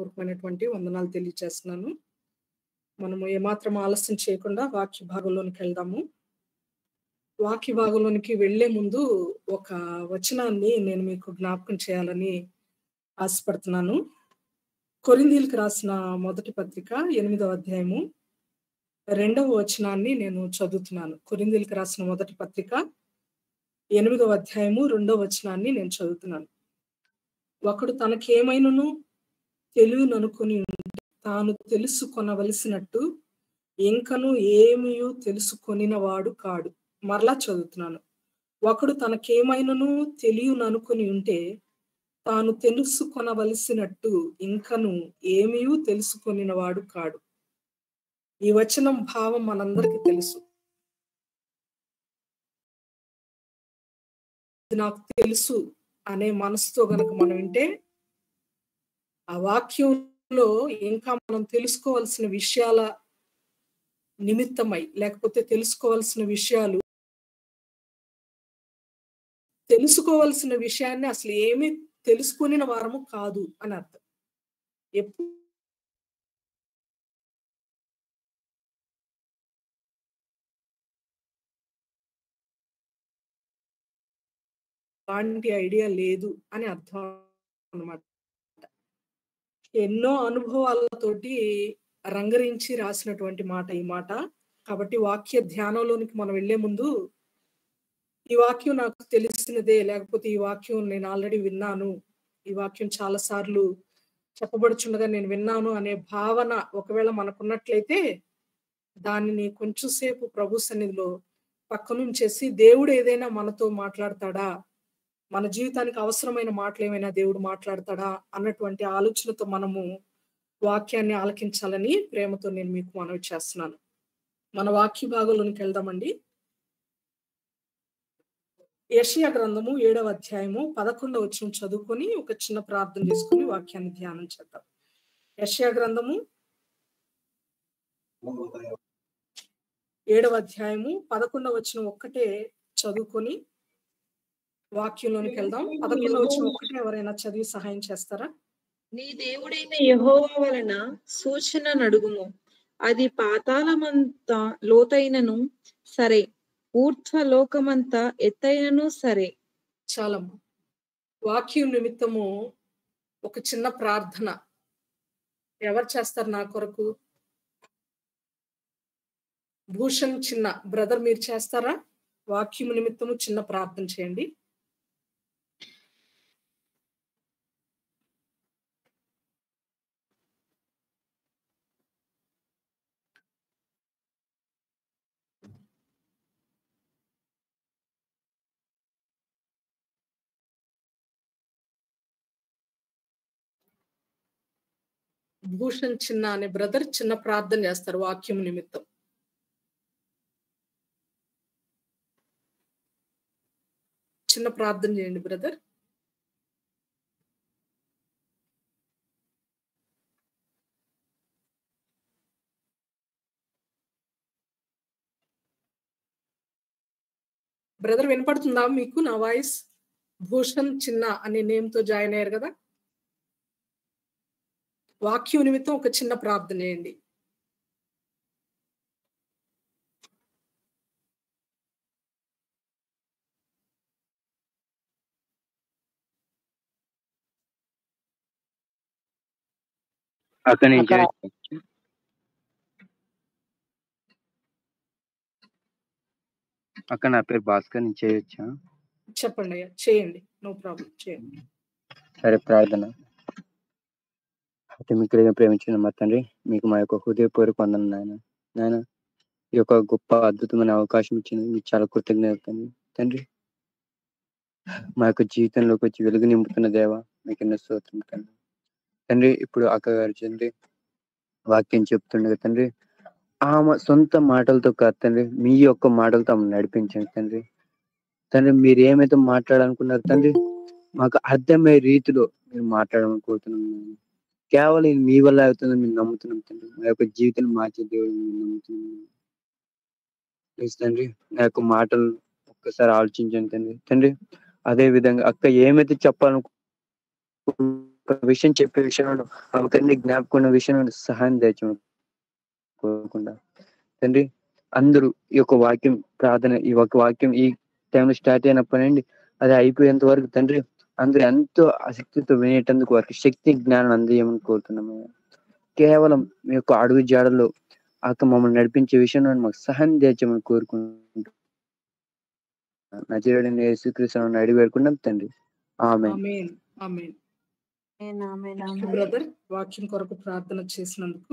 హృదయపూర్వకమైనటువంటి వందనాలు తెలియజేస్తున్నాను మనము ఏమాత్రం ఆలస్యం చేయకుండా వాక్య భాగంలోనికి వెళ్దాము వాక్య భాగంలోనికి వెళ్లే ముందు ఒక వచనాన్ని నేను మీకు జ్ఞాపకం చేయాలని ఆశపడుతున్నాను కొరిందీలకు రాసిన మొదటి పత్రిక ఎనిమిదవ అధ్యాయము రెండవ వచనాన్ని నేను చదువుతున్నాను కొరిందీలకు రాసిన మొదటి పత్రిక ఎనిమిదవ అధ్యాయము రెండవ వచనాన్ని నేను చదువుతున్నాను ఒకడు తనకేమైనను తెలియననుకుని తాను తెలుసుకొనవలసినట్టు ఇంకను ఏమీ తెలుసుకొనిన వాడు కాడు మరలా చదువుతున్నాను ఒకడు తనకేమైనను తెలియననుకుని ఉంటే తాను తెలుసుకొనవలసినట్టు ఇంకను ఏమీ తెలుసుకొనిన వాడు కాడు ఈ వచనం భావం మనందరికీ తెలుసు ఇది నాకు తెలుసు అనే మనసుతో గనక మనం వింటే ఆ వాక్యంలో ఇంకా మనం తెలుసుకోవాల్సిన విషయాల నిమిత్తమై లేకపోతే తెలుసుకోవాల్సిన విషయాలు తెలుసుకోవాల్సిన విషయాన్ని అసలు ఏమీ తెలుసుకుని వారము కాదు అని అర్థం ఎప్పుడు అలాంటి ఐడియా లేదు అని అర్థం అనమాట ఎన్నో అనుభవాలతోటి రంగరించి రాసినటువంటి మాట ఈ మాట కాబట్టి వాక్య ధ్యానంలోనికి మనం వెళ్లే ముందు ఈ వాక్యం నాకు తెలిసినదే లేకపోతే ఈ వాక్యం నేను ఆల్రెడీ విన్నాను ఈ వాక్యం చాలా సార్లు చెప్పబడుచుండగా నేను విన్నాను అనే భావన ఒకవేళ మనకున్నట్లయితే దానిని కొంచెం సేపు ప్రభు సన్నిధిలో పక్కనుంచేసి దేవుడు ఏదైనా మనతో మాట్లాడతాడా మన జీవితానికి అవసరమైన మాటలు ఏమైనా దేవుడు మాట్లాడతాడా అన్నటువంటి ఆలోచనతో మనము వాక్యాన్ని ఆలకించాలని ప్రేమతో నేను మీకు మనవి చేస్తున్నాను మన వాక్య భాగంలోనికి వెళ్దామండి యషియా గ్రంథము ఏడవ అధ్యాయము పదకొండవ వచ్చిన చదువుకొని ఒక చిన్న ప్రార్థన చేసుకుని వాక్యాన్ని ధ్యానం చేద్దాం యషియా గ్రంథము ఏడవ అధ్యాయము పదకొండవ వచ్చిన ఒక్కటే చదువుకొని వాక్యంలోనికి వెళ్దాం పదకొండవ వచ్చిన ఒక్కటే ఎవరైనా చదివి సహాయం చేస్తారా నీ దేవుడైన యహోవా వలన సూచన నడుగుము అది పాతాళమంతా లోతైనను సరే ఊర్ధ్వ లోకమంతా ఎత్తైనను సరే చాలమ్మా వాక్యం నిమిత్తము ఒక చిన్న ప్రార్థన ఎవరు చేస్తారు నా కొరకు భూషణ్ చిన్న బ్రదర్ మీరు చేస్తారా వాక్యం నిమిత్తము చిన్న ప్రార్థన చేయండి భూషణ్ చిన్న అనే బ్రదర్ చిన్న ప్రార్థన చేస్తారు వాక్యం నిమిత్తం చిన్న ప్రార్థన చేయండి బ్రదర్ బ్రదర్ వినపడుతుందా మీకు నా వాయిస్ భూషణ్ చిన్న అనే నేమ్ తో జాయిన్ అయ్యారు కదా వాక్యం నిమిత్తం ఒక చిన్న ప్రార్థన చేయండి అక్క నేను అక్క. చేయొచ్చా? అక్క నా పేరు భాస్కర్ నేను చేయొచ్చా చెప్పండి అయ్యా చేయండి నో ప్రాబ్లం చేయండి సరే ప్రార్థన అయితే మీకు హృదయం ప్రేమించిన మా తండ్రి మీకు మా యొక్క హృదయపూర్వక వందన నాయన నాయన ఈ యొక్క గొప్ప అద్భుతమైన అవకాశం ఇచ్చినందుకు మీకు చాలా కృతజ్ఞత తండ్రి తండ్రి మా యొక్క జీవితంలోకి వచ్చి వెలుగు నింపుతున్న దేవ మీకు ఎన్నో స్తోత్రం తండ్రి తండ్రి ఇప్పుడు అక్క గారు తండ్రి వాక్యం చెప్తుండగా తండ్రి ఆమె సొంత మాటలతో కాదు తండ్రి మీ యొక్క మాటలతో ఆమె నడిపించండి తండ్రి తండ్రి మీరు ఏమైతే మాట్లాడాలనుకున్నారు తండ్రి మాకు అర్థమయ్యే రీతిలో మీరు మాట్లాడాలని కోరుతున్నాం నాయన. కేవలం ఇది మీ వల్ల అవుతుందని మేము నమ్ముతున్నాం తండ్రి మా యొక్క జీవితం మార్చే దేవుడు మేము నమ్ముతున్నాం ప్లీజ్ తండ్రి నా యొక్క మాటలు ఒక్కసారి ఆలోచించండి తండ్రి తండ్రి అదే విధంగా అక్క ఏమైతే చెప్పాలనుకు ఒక విషయం చెప్పే విషయంలో ఒకరిని జ్ఞాపకున్న విషయంలో సహాయం దయచేయమని కోరుకుంటా తండ్రి అందరూ ఈ యొక్క వాక్యం ప్రార్థన ఈ ఒక వాక్యం ఈ టైంలో స్టార్ట్ అయినప్పటి నుండి అది అయిపోయేంత వరకు తండ్రి అందరూ ఎంతో ఆసక్తితో వినేటందుకు వారికి శక్తి జ్ఞానం అందజేయమని కోరుతున్నాము కేవలం మీ యొక్క అడుగు జాడల్లో అక్క మమ్మల్ని నడిపించే విషయంలో మాకు సహాయం తెచ్చమని కోరుకుంటూ నజరుడిని యేసుక్రీస్తు అడిగి వేడుకున్నాం తండ్రి ఆమె amen amen amen, amen, thank you amen. Brother వాక్యం కొరకు ప్రార్థన చేసినందుకు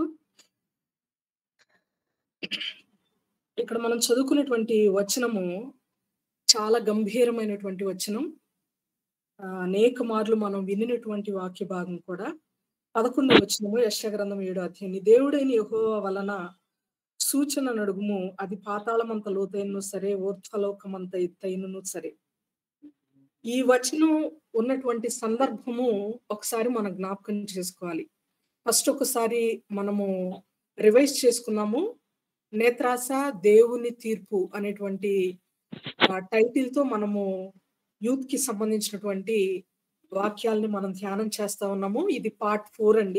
ఇక్కడ మనం చదువుకున్నటువంటి వచనము చాలా గంభీరమైనటువంటి వచనం ఆ, అనేక మార్లు మనం వినినటువంటి వాక్య భాగం కూడా పదకొండవ వచనము యశగ్రంథం ఏడో అధ్యాయం నీ దేవుడైన యెహోవా వలన సూచన నడుగుము అది పాతాళమంత లోతైనను సరే ఊర్ధ్వలోకమంత ఎత్తైనను సరే ఈ వచనం ఉన్నటువంటి సందర్భము ఒకసారి మనం జ్ఞాపకం చేసుకోవాలి ఫస్ట్ ఒకసారి మనము రివైజ్ చేసుకున్నాము నేత్రాస దేవుని తీర్పు అనేటువంటి టైటిల్ తో మనము యూత్ కి సంబంధించినటువంటి వాక్యాలని మనం ధ్యానం చేస్తా ఉన్నాము ఇది పార్ట్ ఫోర్ అండి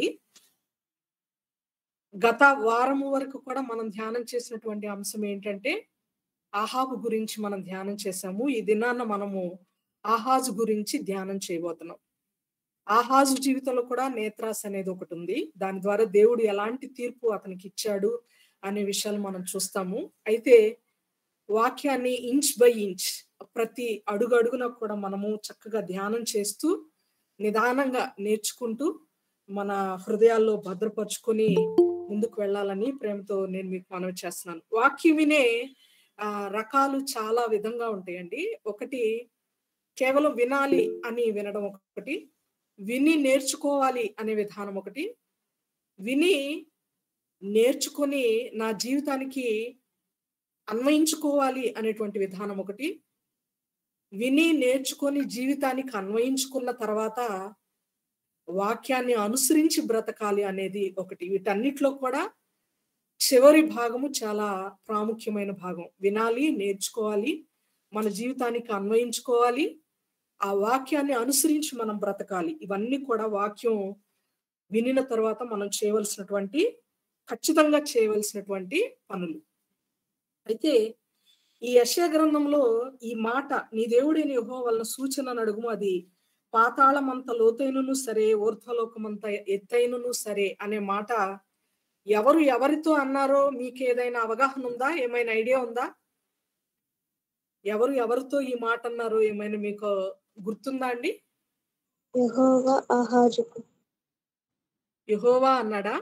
గత వారం వరకు కూడా మనం ధ్యానం చేసినటువంటి అంశం ఏంటంటే ఆహాబు గురించి మనం ధ్యానం చేసాము ఈ దినాన్న మనము ఆహాజు గురించి ధ్యానం చేయబోతున్నాం ఆహాజు జీవితంలో కూడా నేత్రాస్ అనేది ఒకటి ఉంది దాని ద్వారా దేవుడు ఎలాంటి తీర్పు అతనికి ఇచ్చాడు అనే విషయాలు మనం చూస్తాము అయితే వాక్యాన్ని ఇంచ్ బై ఇంచ్ ప్రతి అడుగు అడుగున కూడా మనము చక్కగా ధ్యానం చేస్తూ నిదానంగా నేర్చుకుంటూ మన హృదయాల్లో భద్రపరుచుకొని ముందుకు వెళ్ళాలని ప్రేమతో నేను మీకు మనవి చేస్తున్నాను వాక్యం వినే ఆ రకాలు చాలా విధంగా ఉంటాయండి ఒకటి కేవలం వినాలి అని వినడం ఒకటి విని నేర్చుకోవాలి అనే విధానం ఒకటి విని నేర్చుకొని నా జీవితానికి అన్వయించుకోవాలి అనేటువంటి విధానం ఒకటి విని నేర్చుకొని జీవితానికి అన్వయించుకున్న తర్వాత వాక్యాన్ని అనుసరించి బ్రతకాలి అనేది ఒకటి వీటన్నిటిలో కూడా చివరి భాగము చాలా ప్రాముఖ్యమైన భాగం వినాలి నేర్చుకోవాలి మన జీవితానికి అన్వయించుకోవాలి ఆ వాక్యాన్ని అనుసరించి మనం బ్రతకాలి ఇవన్నీ కూడా వాక్యం వినిన తర్వాత మనం చేయవలసినటువంటి ఖచ్చితంగా చేయవలసినటువంటి పనులు అయితే ఈ యశయ గ్రంథంలో ఈ మాట నీ దేవుడైన యహో వలన సూచన నడుగుము అది పాతాళమంత లోతైనను సరే ఊర్ధ్వలోకమంత ఎత్తైనను సరే అనే మాట ఎవరు ఎవరితో అన్నారో మీకు ఏదైనా అవగాహన ఉందా ఏమైనా ఐడియా ఉందా ఎవరు ఎవరితో ఈ మాట అన్నారో ఏమైనా మీకు గుర్తుందా అండి యెహోవా ఆహాజుకు యహోవా అన్నాడా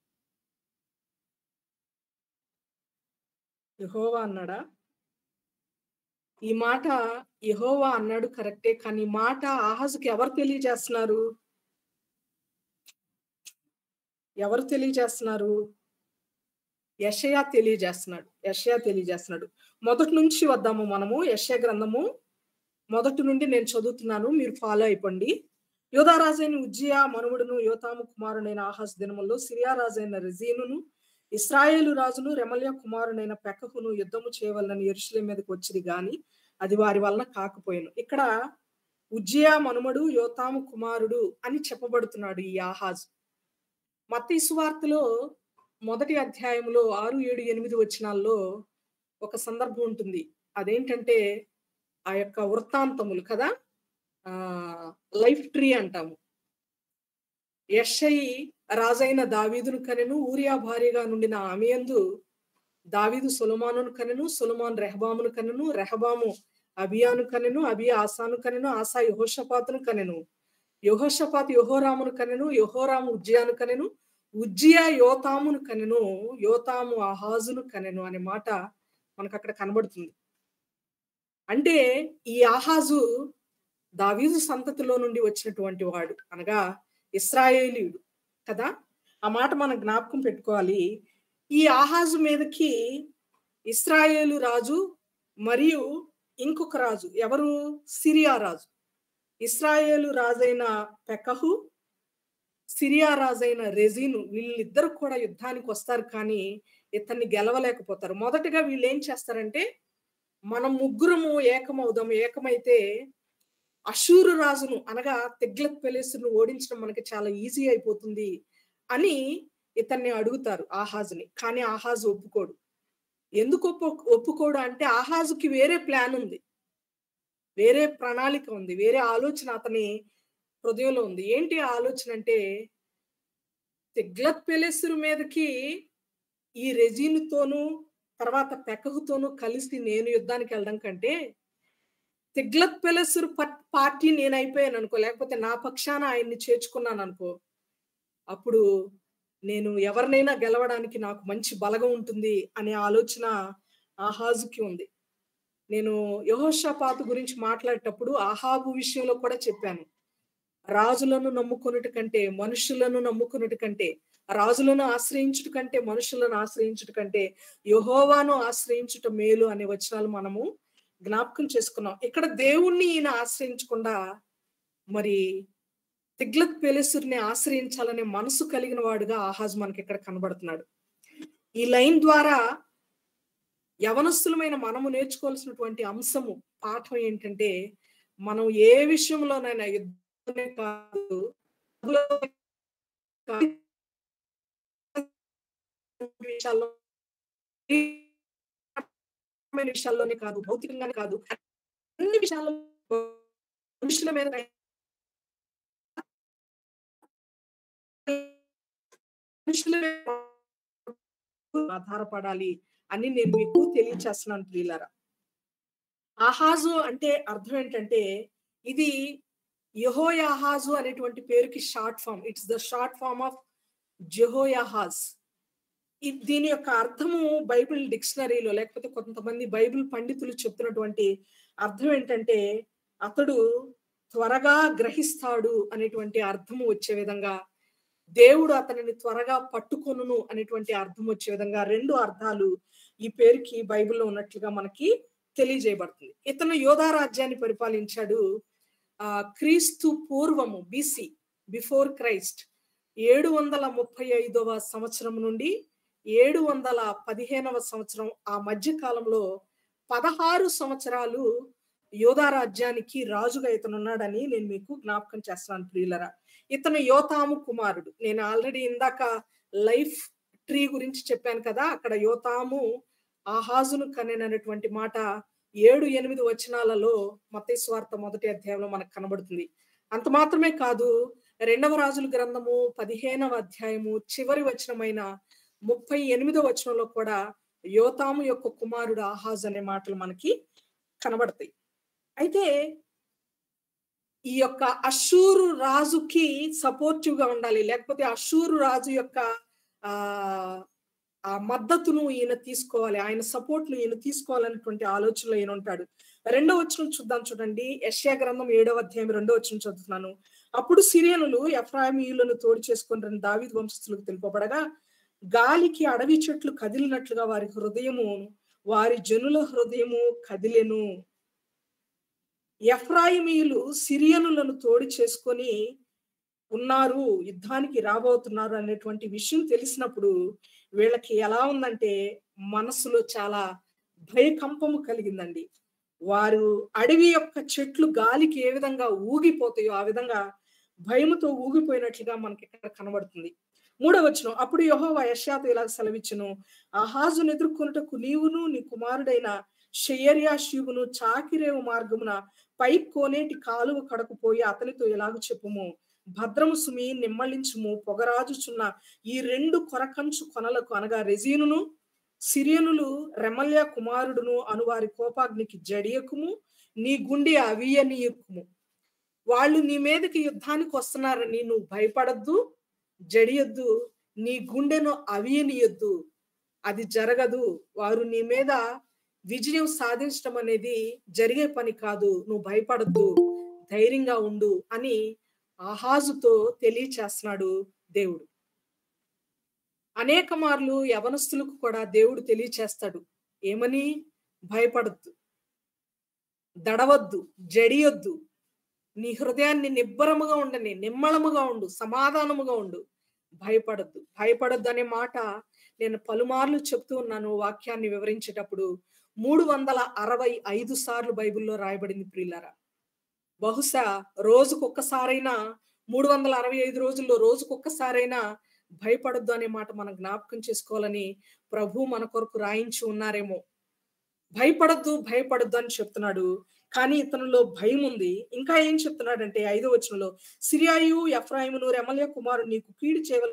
యహోవా అన్నాడా ఈ మాట యహోవా అన్నాడు కరెక్టే కానీ ఈ మాట ఆహాజుకి ఎవరు తెలియజేస్తున్నారు ఎవరు తెలియజేస్తున్నారు యషయా తెలియజేస్తున్నాడు యషయా తెలియజేస్తున్నాడు మొదటి నుంచి వద్దాము మనము యషయ గ్రంథము మొదటి నుండి నేను చదువుతున్నాను మీరు ఫాలో అయిపోండి యోధారాజైన ఉజ్జియా మనువుడును యోతాము కుమారునైన ఆహాస్ దినముల్లో సిరియా రాజైన రెజీనును ఇస్రాయేలు రాజును రెమల్య కుమారునైన పెకహును యుద్ధము చేయవలనని ఎరుషులేం మీదకి వచ్చింది గాని అది వారి వలన కాకపోయాను ఇక్కడ ఉజ్జియా మనుమడు యోతాము కుమారుడు అని చెప్పబడుతున్నాడు ఈ ఆహాజ్ మత్తయి సువార్తలో మొదటి అధ్యాయంలో ఆరు ఏడు ఎనిమిది వచనాల్లో ఒక సందర్భం ఉంటుంది అదేంటంటే ఆ యొక్క వృత్తాంతములు కదా ఆ లైఫ్ ట్రీ అంటాము యషయి రాజైన దావీదును కనెను ఊరియా భార్యగా నుండిన ఆమెయందు దావీదు సొలమానును కనెను సొలమాన్ రెహబామును కనెను రెహబాము అబియాను కనెను అబియా ఆసాను కనెను ఆసా యహోషపాతును కనెను యహోషపాత్ యహోరామును కనెను యహోరాము ఉజ్జియాను కనెను ఉజ్జియా యోతామును కనెను యోతాము ఆహాజును కనెను అనే మాట మనకు అక్కడ కనబడుతుంది అంటే ఈ ఆహాజు దావీదు సంతతిలో నుండి వచ్చినటువంటి వాడు అనగా ఇస్రాయేలీయుడు కదా ఆ మాట మనం జ్ఞాపకం పెట్టుకోవాలి ఈ ఆహాజు మీదకి ఇస్రాయేలు రాజు మరియు ఇంకొక రాజు ఎవరు సిరియా రాజు ఇస్రాయేలు రాజైన పెకహు సిరియా రాజైన రెజీను వీళ్ళిద్దరు కూడా యుద్ధానికి వస్తారు కానీ ఇతన్ని గెలవలేకపోతారు మొదటగా వీళ్ళు ఏం చేస్తారంటే మనం ముగ్గురము ఏకమవుదాం ఏకమైతే అషూరు రాజును అనగా తెగ్లత్ పెలేసును ఓడించడం మనకి చాలా ఈజీ అయిపోతుంది అని ఇతన్ని అడుగుతారు ఆహాజుని కానీ ఆహాజు ఒప్పుకోడు ఎందుకు ఒప్పు ఒప్పుకోడు అంటే ఆహాజుకి వేరే ప్లాన్ ఉంది వేరే ప్రణాళిక ఉంది వేరే ఆలోచన అతని హృదయంలో ఉంది ఏంటి ఆ ఆలోచన అంటే తిగ్లత్ పెలెసురు మీదకి ఈ రెజీనుతోనూ తర్వాత పెకహుతోనూ కలిసి నేను యుద్ధానికి వెళ్ళడం కంటే తిగ్లత్ పెలెసురు పార్టీ నేను అయిపోయాను అనుకో లేకపోతే నా పక్షాన ఆయన్ని చేర్చుకున్నాను అనుకో అప్పుడు నేను ఎవరినైనా గెలవడానికి నాకు మంచి బలగం ఉంటుంది అనే ఆలోచన ఆహాజుకి ఉంది నేను యహోషాపాతు గురించి మాట్లాడేటప్పుడు ఆహాబు విషయంలో కూడా చెప్పాను రాజులను నమ్ముకున్నటి కంటే మనుషులను నమ్ముకున్నటి కంటే రాజులను ఆశ్రయించుట కంటే మనుషులను ఆశ్రయించుట కంటే యహోవాను ఆశ్రయించుట మేలు అనే వచనాలు మనము జ్ఞాపకం చేసుకున్నాం ఇక్కడ దేవుణ్ణి ఈయన ఆశ్రయించకుండా మరి తిగ్లత్ పెలెసుర్ని ఆశ్రయించాలనే మనసు కలిగిన వాడుగా ఆహాజ్ మనకి ఇక్కడ కనబడుతున్నాడు ఈ లైన్ ద్వారా యవనస్తులమైన మనము నేర్చుకోవాల్సినటువంటి అంశము పాఠం ఏంటంటే మనం ఏ విషయంలోనైనా యుద్ధమే కాదు విషయాల్లో విషయాల్లోనే కాదు భౌతికంగానే కాదు అన్ని విషయాల్లో మనుషుల మీద మనుషుల ఆధారపడాలి అని నేను మీకు తెలియచేస్తున్నాను ప్రియులరా ఆహాజు అంటే అర్థం ఏంటంటే ఇది యహోయాహాజు అనేటువంటి పేరుకి short form it's the short form of Jehoahaz దీని యొక్క అర్థము బైబిల్ డిక్షనరీలో లేకపోతే కొంతమంది బైబిల్ పండితులు చెప్తున్నటువంటి అర్థం ఏంటంటే అతడు త్వరగా గ్రహిస్తాడు అనేటువంటి అర్థము వచ్చే విధంగా దేవుడు అతనిని త్వరగా పట్టుకొనును అనేటువంటి అర్థం వచ్చే విధంగా రెండు అర్థాలు ఈ పేరుకి బైబిల్లో ఉన్నట్లుగా మనకి తెలియజేయబడుతుంది ఇతను యోధా రాజ్యాన్ని పరిపాలించాడు ఆ క్రీస్తు పూర్వము బిసి బిఫోర్ క్రైస్ట్ ఏడు వందల ముప్పై ఐదవ సంవత్సరం నుండి ఏడు వందల పదిహేనవ సంవత్సరం ఆ మధ్య కాలంలో పదహారు సంవత్సరాలు యోధా రాజ్యానికి రాజుగా ఇతను ఉన్నాడని నేను మీకు జ్ఞాపకం చేస్తున్నాను ప్రియులరా ఇతను యోతాము కుమారుడు నేను ఆల్రెడీ ఇందాక లైఫ్ ట్రీ గురించి చెప్పాను కదా అక్కడ యోతాము ఆహాజును కనేనటువంటి మాట ఏడు ఎనిమిది వచనాలలో మతేశ్వార్త మొదటి అధ్యాయంలో మనకు కనబడుతుంది అంత మాత్రమే కాదు రెండవ రాజుల గ్రంథము పదిహేనవ అధ్యాయము చివరి వచనమైన ముప్పై ఎనిమిదో వచనంలో కూడా యోతాము యొక్క కుమారుడు ఆహాజ్ అనే మాటలు మనకి కనబడతాయి అయితే ఈ యొక్క అషూరు రాజుకి సపోర్టివ్ గా ఉండాలి లేకపోతే అషూరు రాజు యొక్క ఆ ఆ మద్దతును ఈయన తీసుకోవాలి ఆయన సపోర్ట్ ను ఈయన తీసుకోవాలనేటువంటి ఆలోచనలో ఈయన ఉంటాడు రెండో వచనం చూద్దాం చూడండి యశ్యా గ్రంథం ఏడవ అధ్యాయం రెండో వచనం చదువుతున్నాను అప్పుడు సిరియనులు ఎఫ్రామీయులను తోడు చేసుకుని దావిద్ వంశస్థులకు తెలుపబడగా గాలికి అడవి చెట్లు కదిలినట్లుగా వారి హృదయము వారి జనుల హృదయము కదిలెను ఎఫ్రాయిమీయులు సిరియనులను తోడు చేసుకొని ఉన్నారు యుద్ధానికి రాబోతున్నారు అనేటువంటి విషయం తెలిసినప్పుడు వీళ్ళకి ఎలా ఉందంటే మనసులో చాలా భయకంపము కలిగిందండి వారు అడవి యొక్క చెట్లు గాలికి ఏ విధంగా ఊగిపోతాయో ఆ విధంగా భయముతో ఊగిపోయినట్లుగా మనకి ఇక్కడ కనబడుతుంది మూడవచ్చును అప్పుడు యహోవా యశాతు ఇలా సెలవిచ్చును ఆహాజును ఎదుర్కొనుటకు నీవును నీ కుమారుడైన షయర్యా శివును చాకిరేవు మార్గమున పై కోనేటి కాలువ కడకుపోయి అతనితో ఎలాగ చెప్పుము భద్రము సుమి నిమ్మళించుము పొగరాజుచున్న ఈ రెండు కొరకంచు కొనలకు అనగా రెజీనును సిరియనులు రెమల్య కుమారుడును అను వారి కోపాగ్నికి జడియకుము నీ గుండె అవియనీయకుము వాళ్ళు నీ మీదకి యుద్ధానికి వస్తున్నారని నువ్వు భయపడద్దు జడియొద్దు నీ గుండెను అవియనీయొద్దు అది జరగదు వారు నీ మీద విజయం సాధించడం అనేది జరిగే పని కాదు నువ్వు భయపడద్దు ధైర్యంగా ఉండు అని ఆహాజుతో తెలియచేస్తున్నాడు దేవుడు అనేక మార్లు యవనస్తులకు కూడా దేవుడు తెలియచేస్తాడు ఏమని భయపడద్దు దడవద్దు జడియొద్దు నీ హృదయాన్ని నిబ్బరముగా ఉండని నిమ్మళముగా ఉండు సమాధానముగా ఉండు భయపడద్దు భయపడద్దు అనే మాట నేను పలుమార్లు చెప్తూ ఉన్నాను వాక్యాన్ని వివరించేటప్పుడు మూడు వందల అరవై ఐదు సార్లు బైబిల్లో రాయబడింది ప్రియులరా బహుశా రోజుకొక్కసారైనా మూడు వందల అరవై ఐదు రోజుల్లో రోజుకొక్కసారైనా భయపడొద్దు అనే మాట మనం జ్ఞాపకం చేసుకోవాలని ప్రభు మన కొరకు రాయించి ఉన్నారేమో భయపడద్దు భయపడద్దు అని చెప్తున్నాడు కానీ ఇతనిలో భయం ఉంది ఇంకా ఏం చెప్తున్నాడంటే ఐదో వచనంలో సిరియాయు ఎఫ్రాయిమును రెమల్య కుమారుడు నీకు కీడు చేయవల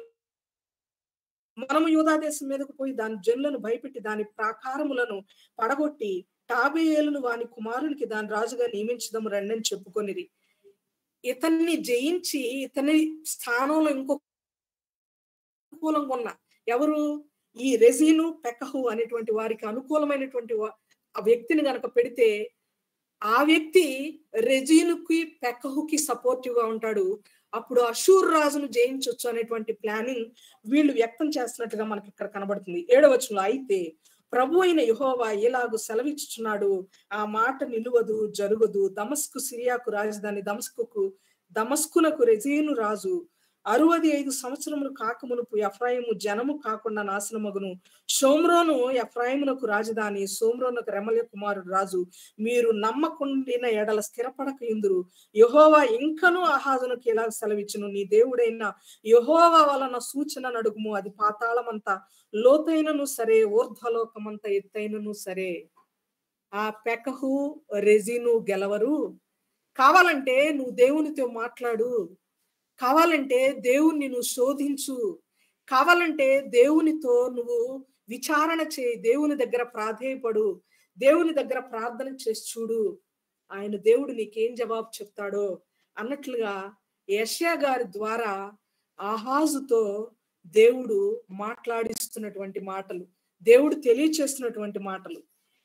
మనము యూదా దేశం మీదకు పోయి దాని జనులను భయపెట్టి దాని ప్రాకారములను పడగొట్టి టాబేయేలును వాని కుమారునికి దాని రాజుగా నియమించదము రండి అని చెప్పుకొనిరి ఇతన్ని జయించి ఇతని స్థానంలో ఇంకో అనుకూలంగా ఉన్న ఎవరు ఈ రెజీను పెకహు అనేటువంటి వారికి అనుకూలమైనటువంటి వా- ఆ వ్యక్తిని గనక పెడితే ఆ వ్యక్తి రెజీనుకి పెకహుకి సపోర్టివ్ గా ఉంటాడు అప్పుడు అషూర్ రాజును జయించవచ్చు అనేటువంటి ప్లానింగ్ వీళ్ళు వ్యక్తం చేస్తున్నట్టుగా మనకి ఇక్కడ కనబడుతుంది ఏడవచనంలో అయితే ప్రభు అయిన యహోవా ఎలాగూ సెలవిచ్చుచున్నాడు ఆ మాట నిలువదు జరుగదు దమస్కు సిరియాకు రాజధాని దమస్కుకు దమస్కునకు రెజీను రాజు అరవది ఐదు సంవత్సరములు కాకమునుపు ఎఫ్రాయిము జనము కాకుండా నాశనమగును సోమ్రోను ఎఫ్రాయిమునకు రాజధాని సోమ్రోనుకు రెమల్య కుమారుడు రాజు మీరు నమ్మకుండిన ఎడల స్థిరపడక ఇందురు యహోవా ఇంకనూ ఆహాజునకు ఎలా సెలవిచ్చును నీ దేవుడైన యహోవా వలన సూచన నడుగుము అది పాతాళమంత లోతైనను సరే ఊర్ధ్వలోకమంత ఎత్తైనను సరే ఆ పెకహు రెజిను గెలవరు కావాలంటే నువ్వు దేవునితో మాట్లాడు కావాలంటే దేవుణ్ణి నువ్వు శోధించు కావాలంటే దేవునితో నువ్వు విచారణ చేయి దేవుని దగ్గర ప్రాధేయపడు దేవుని దగ్గర ప్రార్థన చేసి చూడు ఆయన దేవుడు నీకేం జవాబు చెప్తాడో అన్నట్లుగా యష్యా గారి ద్వారా ఆహాజుతో దేవుడు మాట్లాడిస్తున్నటువంటి మాటలు దేవుడు తెలియచేస్తున్నటువంటి మాటలు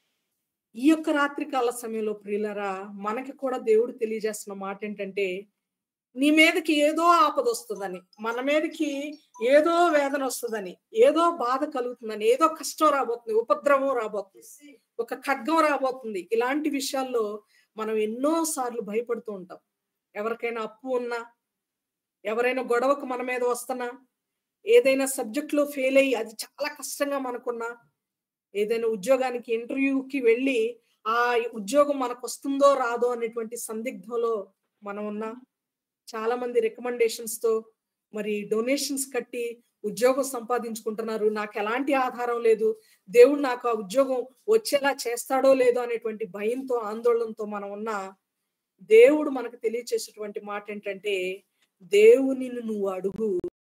ఈ యొక్క రాత్రికాల సమయంలో ప్రియులరా మనకి కూడా దేవుడు తెలియజేస్తున్న మాట ఏంటంటే నీ మీదకి ఏదో ఆపద వస్తుందని మన మీదకి ఏదో వేదన వస్తుందని ఏదో బాధ కలుగుతుందని ఏదో కష్టం రాబోతుంది ఉపద్రవం రాబోతుంది ఒక ఖడ్గం రాబోతుంది ఇలాంటి విషయాల్లో మనం ఎన్నో సార్లు భయపడుతూ ఉంటాం ఎవరికైనా అప్పు ఉన్నా ఎవరైనా గొడవకు మన మీద వస్తున్నా ఏదైనా సబ్జెక్ట్ లో ఫెయిల్ అయ్యి అది చాలా కష్టంగా మనకున్నా ఏదైనా ఉద్యోగానికి ఇంటర్వ్యూకి వెళ్ళి ఆ ఉద్యోగం మనకు వస్తుందో రాదో అనేటువంటి సందిగ్ధంలో మనం ఉన్నా చాలా మంది రికమెండేషన్స్ తో మరి డొనేషన్స్ కట్టి ఉద్యోగం సంపాదించుకుంటున్నారు నాకు ఎలాంటి ఆధారం లేదు దేవుడు నాకు ఆ ఉద్యోగం వచ్చేలా చేస్తాడో లేదో అనేటువంటి భయంతో ఆందోళనతో మనం ఉన్న దేవుడు మనకు తెలియచేసేటువంటి మాట ఏంటంటే దేవుని నువ్వు అడుగు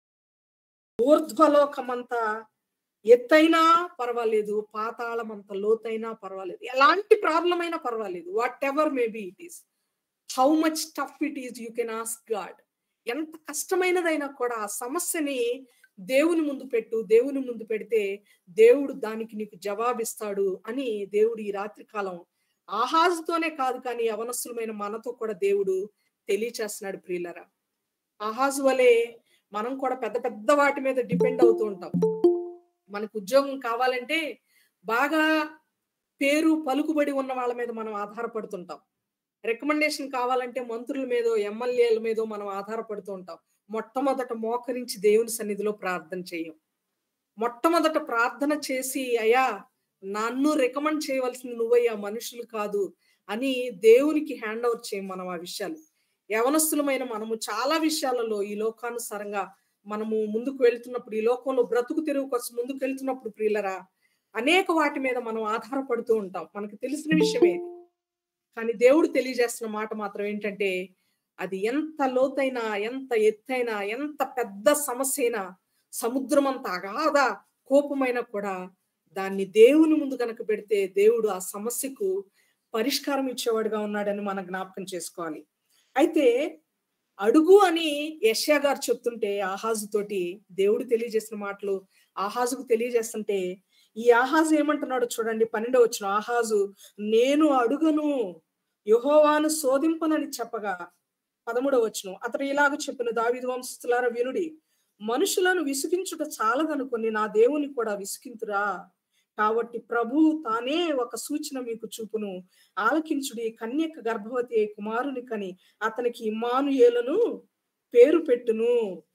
ఊర్ధ్వలోకమంతా ఎత్తైనా పర్వాలేదు పాతాళం అంత లోతైనా పర్వాలేదు ఎలాంటి ప్రాబ్లం అయినా పర్వాలేదు whatever maybe it is how much tough it is you can ask God ఎంత కష్టమైనదైనా కూడా ఆ సమస్యని దేవుని ముందు పెట్టు దేవుని ముందు పెడితే దేవుడు దానికి నీకు జవాబిస్తాడు అని దేవుడు ఈ రాత్రి కాలం ఆహాజుతోనే కాదు కానీ అవనస్తులమైన మనతో కూడా దేవుడు తెలియచేస్తున్నాడు ప్రియులరా ఆహాజు వలె మనం కూడా పెద్ద పెద్ద వాటి మీద డిపెండ్ అవుతూ ఉంటాం మనకు ఉద్యోగం కావాలంటే బాగా పేరు పలుకుబడి ఉన్న వాళ్ళ మీద మనం ఆధారపడుతుంటాం రికమెండేషన్ కావాలంటే మంత్రుల మీదో ఎమ్మెల్యేల మీదో మనం ఆధారపడుతూ ఉంటాం మొట్టమొదట మోకరించి దేవుని సన్నిధిలో ప్రార్థన చేయం మొట్టమొదట ప్రార్థన చేసి అయ్యా నన్ను రికమెండ్ చేయవలసింది నువ్వయ్యా మనుషులు కాదు అని దేవునికి హ్యాండ్ ఓవర్ చేయం మనం ఆ విషయాలు యవనస్తులమైన మనము చాలా విషయాలలో ఈ లోకానుసారంగా మనము ముందుకు వెళ్తున్నప్పుడు ఈ లోకంలో బ్రతుకు తెరువు కోసం ముందుకు వెళ్తున్నప్పుడు ప్రియులరా అనేక వాటి మీద మనం ఆధారపడుతూ ఉంటాం మనకు తెలిసిన విషయమే ఇది కానీ దేవుడు తెలియజేస్తున్న మాట మాత్రం ఏంటంటే అది ఎంత లోతైనా ఎంత ఎత్తైనా ఎంత పెద్ద సమస్య అయినా సముద్రం అంత అగాధ కోపమైనా కూడా దాన్ని దేవుని ముందు కనుక పెడితే దేవుడు ఆ సమస్యకు పరిష్కారం ఇచ్చేవాడుగా ఉన్నాడని మనం జ్ఞాపకం చేసుకోవాలి అయితే అడుగు అని యష్యా గారు చెప్తుంటే ఆహాజు తోటి దేవుడు తెలియజేసిన మాటలు ఆహాజుకు తెలియజేస్తుంటే ఈ ఆహాజు ఏమంటున్నాడు చూడండి పన్నెండో వచ్చిన ఆహాజు నేను అడుగను యహోవాను శోధింపనని చెప్పగా పదమూడవ వచ్చును అతడు ఇలాగ చెప్పిన దావిది వంశస్థులార వినుడి మనుషులను విసిగించుట చాలదనుకొని నా దేవుని కూడా విసిగింతురా కాబట్టి ప్రభు తానే ఒక సూచన మీకు చూపును ఆలకించుడి కన్యక గర్భవతి అయి కుమారుని కని అతనికి ఇమానుయేలను పేరు పెట్టును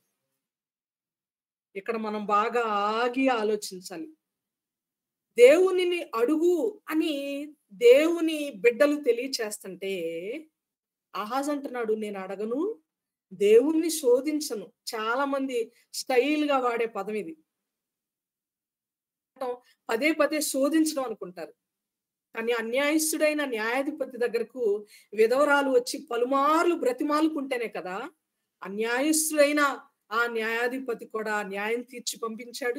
ఇక్కడ మనం బాగా ఆగి ఆలోచించాలి దేవునిని అడుగు అని దేవుని బిడ్డలు తెలియచేస్తుంటే ఆహాజ్ అంటున్నాడు నేను అడగను దేవుణ్ణి శోధించను చాలా మంది స్టైల్ గా వాడే పదం ఇది పదే పదే శోధించడం అనుకుంటారు కానీ అన్యాయస్తుడైన న్యాయాధిపతి దగ్గరకు విధవరాలు వచ్చి పలుమార్లు బ్రతిమాలుకుంటేనే కదా అన్యాయస్తుడైన ఆ న్యాయాధిపతి కూడా న్యాయం తీర్చి పంపించాడు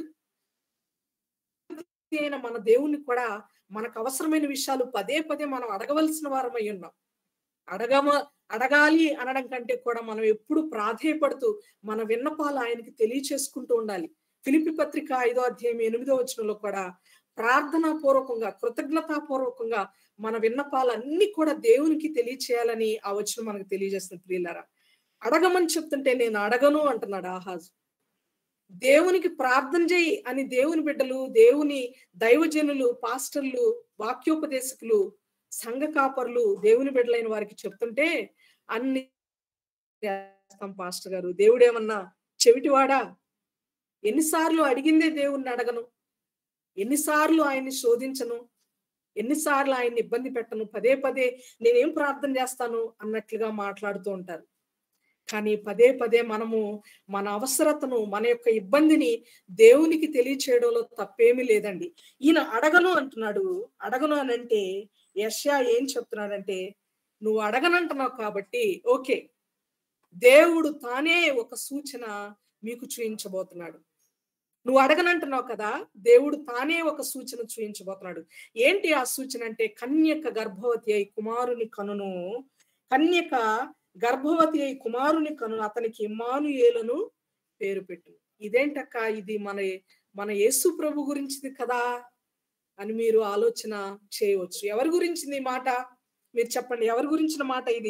అయిన మన దేవుణ్ణి కూడా మనకు అవసరమైన విషయాలు పదే పదే మనం అడగవలసిన వారమై ఉన్నాం అడగమ అడగాలి అనడం కంటే కూడా మనం ఎప్పుడు ప్రాధేయపడుతూ మన విన్నపాలు ఆయనకి తెలియచేసుకుంటూ ఉండాలి ఫిలిపి పత్రిక ఐదో అధ్యాయం ఎనిమిదో వచనంలో కూడా ప్రార్థనా పూర్వకంగా కృతజ్ఞతాపూర్వకంగా మన విన్నపాలన్నీ కూడా దేవునికి తెలియచేయాలని ఆ వచనం మనకు తెలియజేస్తుంది ప్రియులారా అడగమని చెప్తుంటే నేను అడగను అంటున్నాడు ఆహాజు దేవునికి ప్రార్థన చేయి అని దేవుని బిడ్డలు దేవుని దైవజనులు పాస్టర్లు వాక్యోపదేశకులు సంఘ కాపర్లు దేవుని బిడ్డలైన వారికి చెప్తుంటే అన్ని చేస్తాం పాస్టర్ గారు దేవుడేమన్నా చెవిటివాడా ఎన్నిసార్లు అడిగిందే దేవుణ్ణి అడగను ఎన్నిసార్లు ఆయన్ని శోధించను ఎన్నిసార్లు ఆయన్ని ఇబ్బంది పెట్టను పదే పదే నేనేం ప్రార్థన చేస్తాను అన్నట్లుగా మాట్లాడుతూ ఉంటారు కానీ పదే పదే మనము మన అవసరతను మన యొక్క ఇబ్బందిని దేవునికి తెలియచేయడంలో తప్పేమీ లేదండి ఈయన అడగను అంటున్నాడు అడగను అని అంటే యష్యా ఏం చెప్తున్నాడంటే నువ్వు అడగనంటున్నావు కాబట్టి ఓకే దేవుడు తానే ఒక సూచన మీకు చూయించబోతున్నాడు నువ్వు అడగనంటున్నావు కదా దేవుడు తానే ఒక సూచన చూయించబోతున్నాడు ఏంటి ఆ సూచన అంటే కన్యక గర్భవతి అయి కుమారుని కనును కన్యక గర్భవతి అయి కుమారుని కను అతనికి ఇమ్మానుయేలను పేరు పెట్టు ఇదేంటక్క ఇది మన మన యేసు ప్రభు గురించిది కదా అని మీరు ఆలోచన చేయవచ్చు ఎవరి గురించింది ఈ మాట మీరు చెప్పండి ఎవరి గురించిన మాట ఇది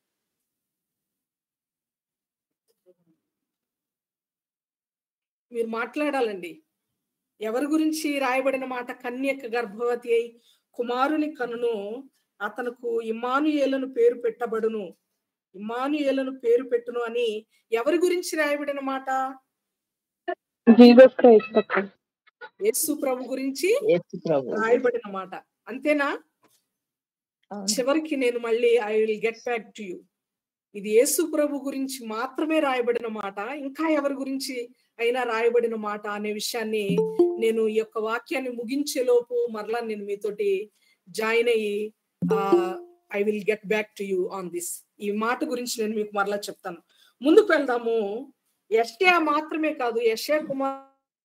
మీరు మాట్లాడాలండి ఎవరి గురించి రాయబడిన మాట కన్యక గర్భవతి అయి కుమారుని కనును అతనుకు ఇమానుయేలను పేరు పెట్టబడును ఇమానుయేలను పేరు పెట్టును అని ఎవరి గురించి రాయబడిన మాట జీసస్ క్రైస్ట్ అక్క యేసు ప్రభు గురించి యేసు ప్రభు రాయబడిన మాట అంతేనా అవును. చివరికి నేను మళ్ళీ I will get back to you ఇది యేసు ప్రభు గురించి మాత్రమే రాయబడిన మాట ఇంకా ఎవరి గురించి అయినా రాయబడిన మాట అనే విషయాన్ని నేను ఈ యొక్క వాక్యాన్ని ముగించే లోపు మరలా నేను మీతోటి జాయిన్ అయ్యి I will get back to you on this ఈ మాట గురించి నేను మీకు మరలా చెప్తాను ముందుకు వెళ్దాము యష్యా మాత్రమే కాదు యష్యా కుమార్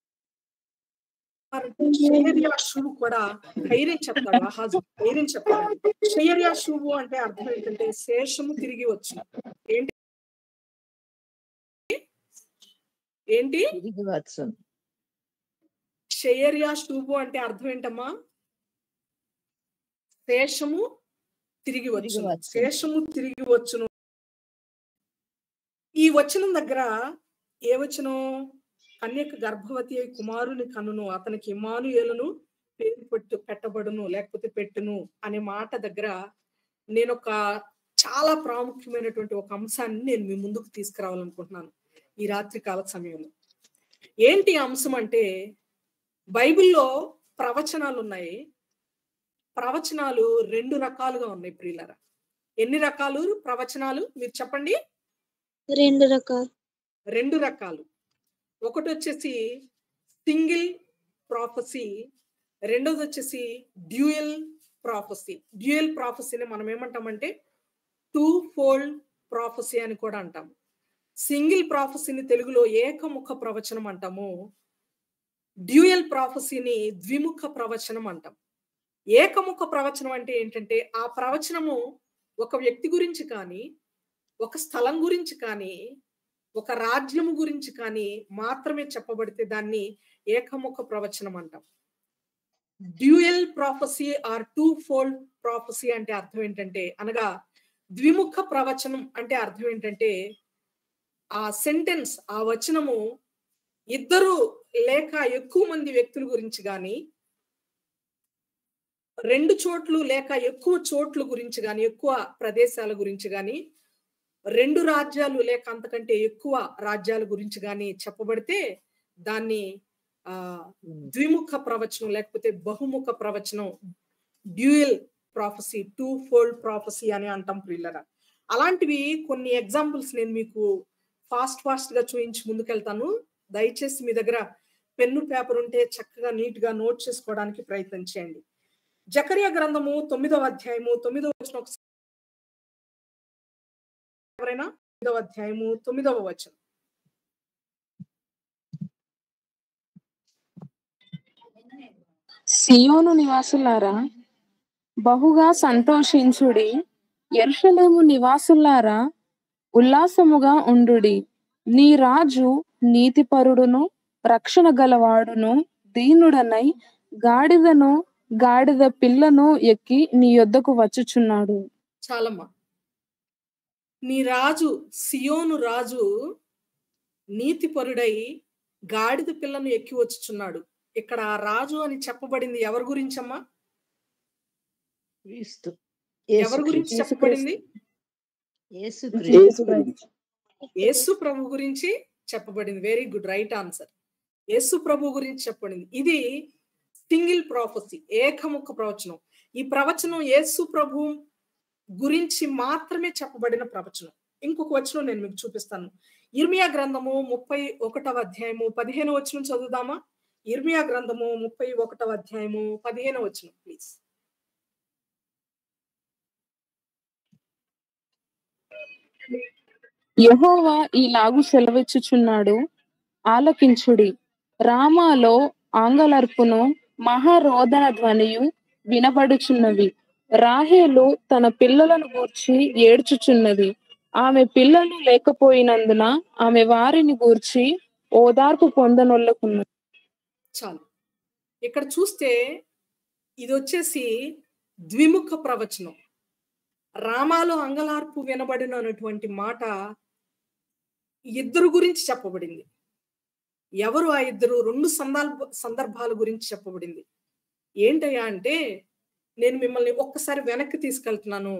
షయర్యా షువు కూడా ధైర్యం చెప్తాడు ఆహాజు ధైర్యం చెప్తాడు షయర్యా షువు అంటే అర్థం ఏంటంటే శేషము తిరిగి వచ్చు ఏంటి ఏంటి తిరిగి వచ్చు షయర్యా షువు అంటే అర్థం ఏంటమ్మా శేషము తిరిగి వచ్చు తిరిగి వచ్చును. శేషము తిరిగి వచ్చును ఈ వచనం దగ్గర ఏ వచనం కన్యక గర్భవతి అయి కుమారుని కనును అతనికి ఇమానుయేలును పేరు పెట్టు పెట్టబడును లేకపోతే పెట్టును అనే మాట దగ్గర నేను ఒక చాలా ప్రాముఖ్యమైనటువంటి ఒక అంశాన్ని నేను మీ ముందుకు తీసుకురావాలనుకుంటున్నాను ఈ రాత్రి కాల సమయంలో ఏంటి ఆ అంశం అంటే బైబిల్లో ప్రవచనాలు ఉన్నాయి ప్రవచనాలు రెండు రకాలుగా ఉన్నాయి ప్రియులరా ఎన్ని రకాలు ప్రవచనాలు మీరు చెప్పండి రెండు రకాలు రెండు రకాలు ఒకటి వచ్చేసి సింగిల్ ప్రాఫసీ రెండోది వచ్చేసి డ్యూయల్ ప్రాఫసీ డ్యూయల్ ప్రాఫసీని మనం ఏమంటామంటే టూ ఫోల్డ్ ప్రాఫసీ అని కూడా అంటాము సింగిల్ ప్రాఫసీని తెలుగులో ఏకముఖ ప్రవచనం అంటాము డ్యూయల్ ప్రాఫసీని ద్విముఖ ప్రవచనం అంటాం ఏకముఖ ప్రవచనం అంటే ఏంటంటే ఆ ప్రవచనము ఒక వ్యక్తి గురించి కానీ ఒక స్థలం గురించి కానీ ఒక రాజ్యము గురించి కానీ మాత్రమే చెప్పబడితే దాన్ని ఏకముఖ ప్రవచనం అంటాం dual prophecy or twofold prophecy అంటే అర్థం ఏంటంటే అనగా ద్విముఖ ప్రవచనం అంటే అర్థం ఏంటంటే ఆ సెంటెన్స్ ఆ వచనము ఇద్దరు లేక ఎక్కువ మంది వ్యక్తుల గురించి కానీ రెండు చోట్లు లేక ఎక్కువ చోట్ల గురించి కానీ ఎక్కువ ప్రదేశాల గురించి కానీ రెండు రాజ్యాలు లేక అంతకంటే ఎక్కువ రాజ్యాల గురించి కానీ చెప్పబడితే దాన్ని ఆ ద్విముఖ ప్రవచనం లేకపోతే బహుముఖ ప్రవచనం dual prophecy twofold prophecy అని అంటాం ప్రిల్లర అలాంటివి కొన్ని ఎగ్జాంపుల్స్ నేను మీకు ఫాస్ట్ ఫాస్ట్ గా చూపించి ముందుకెళ్తాను దయచేసి మీ దగ్గర పెన్ను పేపర్ ఉంటే చక్కగా నీట్ గా నోట్ చేసుకోవడానికి ప్రయత్నం చేయండి జకరియా గ్రంథము తొమ్మిదవ అధ్యాయము తొమ్మిదవ వచనం ఒకసారి ఎవరైనా తొమ్మిదవ అధ్యాయము తొమ్మిదవ వచనం సియోను నివాసులారా బహుగా సంతోషించుడి ఎరుషలేము నివాసులారా ఉల్లాసముగా ఉండుడి నీ రాజు నీతిపరుడును రక్షణ గలవాడును దీనుడనై గాడిదను గాడిద పిల్లను ఎక్కి నీ యొద్దకు వచ్చుచున్నాడు చాలమ్మా నీ రాజు సియోను రాజు నీతిపరుడై గాడిద పిల్లను ఎక్కి వచ్చుచున్నాడు ఇక్కడ ఆ రాజు అని చెప్పబడింది ఎవరి గురించమ్మా క్రీస్తు ఎవరి గురించి యేసు చెప్పబడింది యేసుక్రీస్తు యేసు ప్రభు గురించి చెప్పబడింది వెరీ గుడ్ రైట్ ఆన్సర్ యేసు ప్రభు గురించి చెప్పబడింది ఇది సింగిల్ ప్రాఫసీ ఏకముఖ ప్రవచనం ఈ ప్రవచనం యేసు ప్రభు గురించి మాత్రమే చెప్పబడిన ప్రవచనం ఇంకొక వచనం నేను మీకు చూపిస్తాను ఇర్మియా గ్రంథము ముప్పై ఒకటవ అధ్యాయము పదిహేను వచనం చదువుదామా ఇర్మియా గ్రంథము ముప్పై ఒకటవ అధ్యాయము పదిహేను వచనం ప్లీజ్ యెహోవా ఈలాగు సెలవిచ్చుచున్నాడు ఆలకించుడి రామాలో ఆంగలర్పును మహారోదన ధ్వనియు వినబడుచున్నవి రాహేలు తన పిల్లలను గూర్చి ఏడ్చుచున్నది ఆమె పిల్లలు లేకపోయినందున ఆమె వారిని గూర్చి ఓదార్పు పొందనొల్లకున్నది చాలు ఇక్కడ చూస్తే ఇది వచ్చేసి ద్విముఖ ప్రవచనం రామాలో అంగలార్పు వినబడిన అన్నటువంటి మాట ఇద్దరు గురించి చెప్పబడింది ఎవరు ఆ ఇద్దరు రెండు సందర్భ సందర్భాల గురించి చెప్పబడింది ఏంటయ్యా అంటే నేను మిమ్మల్ని ఒక్కసారి వెనక్కి తీసుకెళ్తున్నాను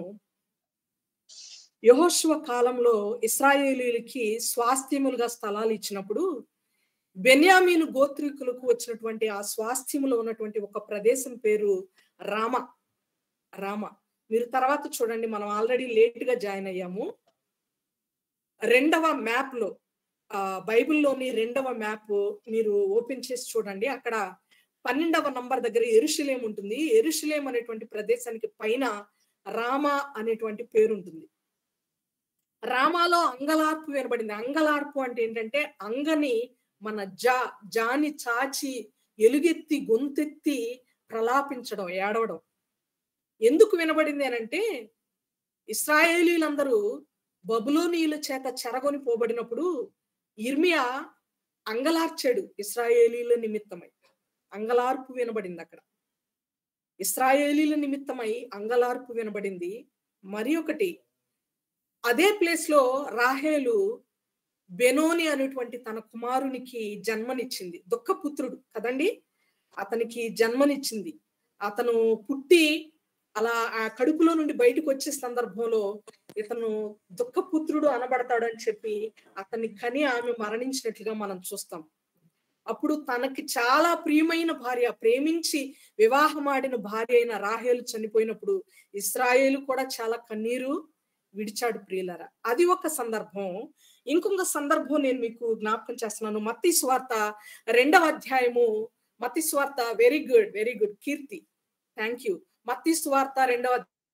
యహోశివ కాలంలో ఇస్రాయేలీలకి స్వాస్థ్యములుగా స్థలాలు ఇచ్చినప్పుడు బెన్యామీను గోత్రికులకు వచ్చినటువంటి ఆ స్వాస్థ్యములో ఉన్నటువంటి ఒక ప్రదేశం పేరు రామ రామ మీరు తర్వాత చూడండి మనం ఆల్రెడీ లేట్ గా జాయిన్ అయ్యాము రెండవ మ్యాప్ లో ఆ బైబిల్లోని రెండవ మ్యాప్ మీరు ఓపెన్ చేసి చూడండి అక్కడ పన్నెండవ నంబర్ దగ్గర ఎరుషులేం ఉంటుంది ఎరుషులేం అనేటువంటి ప్రదేశానికి పైన రామ అనేటువంటి పేరు ఉంటుంది రామాలో అంగలార్పు వినబడింది అంగలార్పు అంటే ఏంటంటే అంగని మన జా జాని చాచి ఎలుగెత్తి గొంతెత్తి ప్రలాపించడం ఏడవడం ఎందుకు వినబడింది అని అంటే ఇస్రాయేలీలందరూ బబులోనీయుల చేత చెరగొని పోబడినప్పుడు ఇర్మియా అంగలార్చాడు ఇస్రాయేలీల నిమిత్తమై అంగలార్పు వినబడింది అక్కడ ఇస్రాయేలీల నిమిత్తమై అంగలార్పు వినబడింది మరి ఒకటి అదే ప్లేస్ లో రాహేలు బెనోని అనేటువంటి తన కుమారునికి జన్మనిచ్చింది దుఃఖపుత్రుడు కదండి అతనికి జన్మనిచ్చింది అతను పుట్టి అలా ఆ కడుపులో నుండి బయటకు వచ్చే సందర్భంలో ఇతను దుఃఖపుత్రుడు అనబడతాడని చెప్పి అతన్ని కని ఆమె మరణించినట్లుగా మనం చూస్తాం అప్పుడు తనకి చాలా ప్రియమైన భార్య ప్రేమించి వివాహమాడిన భార్య అయిన రాహేలు చనిపోయినప్పుడు ఇస్రాయేలు కూడా చాలా కన్నీరు విడిచాడు ప్రియులరా అది ఒక సందర్భం ఇంకొక సందర్భం నేను మీకు జ్ఞాపకం చేస్తున్నాను మత్తి స్వార్త రెండవ అధ్యాయము మత్తి స్వార్త very good very good Keerthi thank you మత్తి స్వార్త రెండవ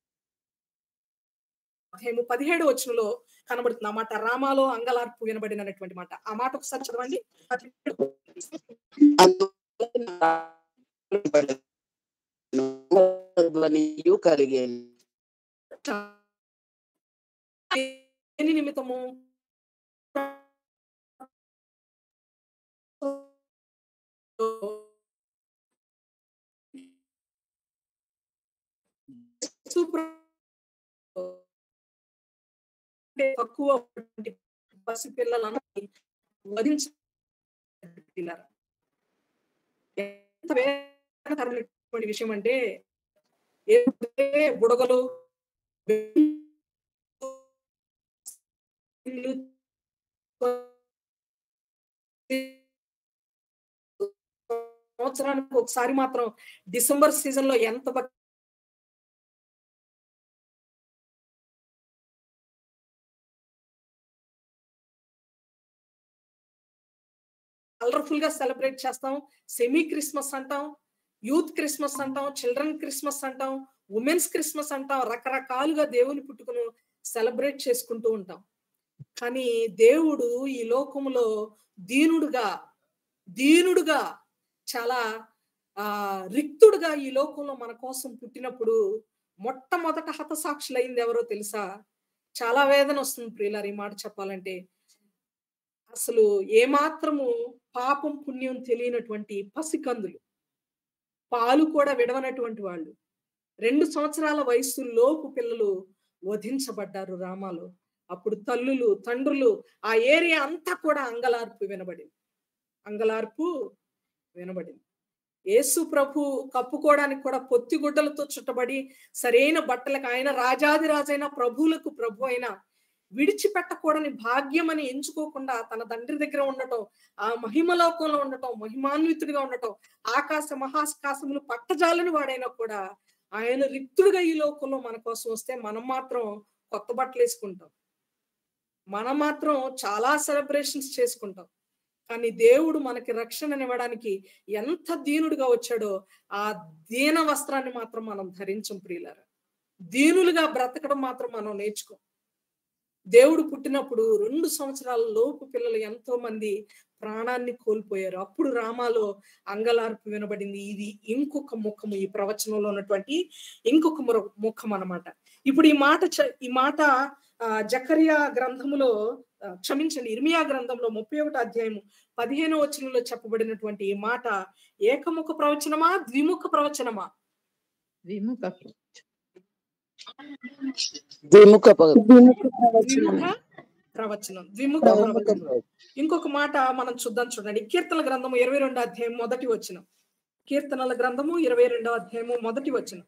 అధ్యాయము పదిహేడు వచనంలో కనబడుతుంది ఆ మాట రామాలో అంగలార్పు వినబడినటువంటి మాట ఆ మాట ఒకసారి చదవండి ధ్వనియు కలిగేది దేని నిమిత్తము అంటే తక్కువ ఉన్నటువంటి పసి పిల్లలను వధించ ఎంత వేదనకరమైనటువంటి విషయం అంటే ఏ బుడగలు సంవత్సరానికి ఒకసారి మాత్రం డిసెంబర్ సీజన్ లో ఎంత కలర్ఫుల్ గా సెలబ్రేట్ చేస్తాం సెమీ క్రిస్మస్ అంటాం యూత్ క్రిస్మస్ అంటాం చిల్డ్రన్ క్రిస్మస్ అంటాం ఉమెన్స్ క్రిస్మస్ అంటాం రకరకాలుగా దేవుని పుట్టుకను సెలబ్రేట్ చేసుకుంటూ ఉంటాం కానీ దేవుడు ఈ లోకంలో దీనుడుగా దీనుడుగా చాలా ఆ రిక్తుడుగా ఈ లోకంలో మన కోసం పుట్టినప్పుడు మొట్టమొదట హతసాక్షులైంది ఎవరో తెలుసా చాలా వేదన వస్తుంది ప్రియులారు ఈ మాట చెప్పాలంటే అసలు ఏమాత్రము పాపం పుణ్యం తెలియనటువంటి పసికందులు పాలు కూడా విడవనటువంటి వాళ్ళు రెండు సంవత్సరాల వయసు లోపు పిల్లలు వధించబడ్డారు రామాలో అప్పుడు తల్లులు తండ్రులు ఆ ఏరియా అంతా కూడా అంగలార్పు వినబడింది అంగలార్పు వినబడింది యేసు ప్రభు కప్పుకోవడానికి కూడా పొత్తి గుడ్డలతో చుట్టబడి సరైన బట్టలకు ఆయన రాజాదిరాజైన ప్రభువులకు ప్రభు అయిన విడిచిపెట్టకూడని భాగ్యం అని ఎంచుకోకుండా తన తండ్రి దగ్గర ఉండటం ఆ మహిమలోకంలో ఉండటం మహిమాన్వితుడిగా ఉండటం ఆకాశ మహాకాశములు పట్టజాలని వాడైనా కూడా ఆయన రిక్తుడుగా ఈ లోకంలో మన కోసం వస్తే మనం మాత్రం కొత్త బట్టలు వేసుకుంటాం మనం మాత్రం చాలా సెలబ్రేషన్స్ చేసుకుంటాం కానీ దేవుడు మనకి రక్షణనివ్వడానికి ఎంత దీనుడుగా వచ్చాడో ఆ దీన వస్త్రాన్ని మాత్రం మనం ధరించం ప్రియులారా దీనులుగా బ్రతకడం మాత్రం మనం నేర్చుకో దేవుడు పుట్టినప్పుడు రెండు సంవత్సరాల లోపు పిల్లలు ఎంతో మంది ప్రాణాన్ని కోల్పోయారు అప్పుడు రామాలో అంగలార్పు వినబడింది ఇది ఇంకొక ముఖము ఈ ప్రవచనంలో ఉన్నటువంటి ఇంకొక ముర- ముఖం అన్నమాట ఇప్పుడు ఈ మాట చ- ఈ మాట ఆ, జకరియా గ్రంథములో ఆ, క్షమించండి ఇర్మియా గ్రంథంలో ముప్పై ఒకటి అధ్యాయము పదిహేనో వచనంలో చెప్పబడినటువంటి ఈ మాట ఏకముఖ ప్రవచనమా ద్విముఖ ప్రవచనమా విముఖ ద్విముఖ ప- విముఖ ప్రవచనం ద్విముఖ ప్రవచనం ద్విముఖ ద్విముఖ ప్రవచనం ప్రవచనం. ఇంకొక మాట మనం చూద్దాం చూడండి కీర్తనల గ్రంథము ఇరవై రెండో అధ్యాయం మొదటి వచనం కీర్తనల గ్రంథము ఇరవై రెండో అధ్యాయము మొదటి వచనం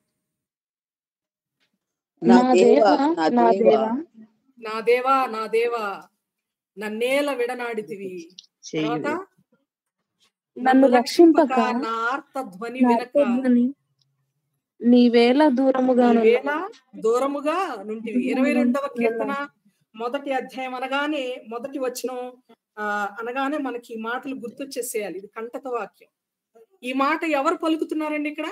నా నా దేవ దేవ నా నా దేవ దేవ నా దేవా నా దేవా నన్నేల విడనాడితివి తర్వాత నన్ను రక్షింపక నా ఆర్త ధ్వని నా వినక ఆత్మధ్వని నీవేళ దూరముగా వేళ దూరముగా నుంటివి ఇరవై రెండవ కీర్తన మొదటి అధ్యాయం అనగానే మొదటి వచనం ఆ అనగానే మనకి ఈ మాటలు గుర్తొచ్చేసేయాలి ఇది కంటక వాక్యం ఈ మాట ఎవరు పలుకుతున్నారండి ఇక్కడ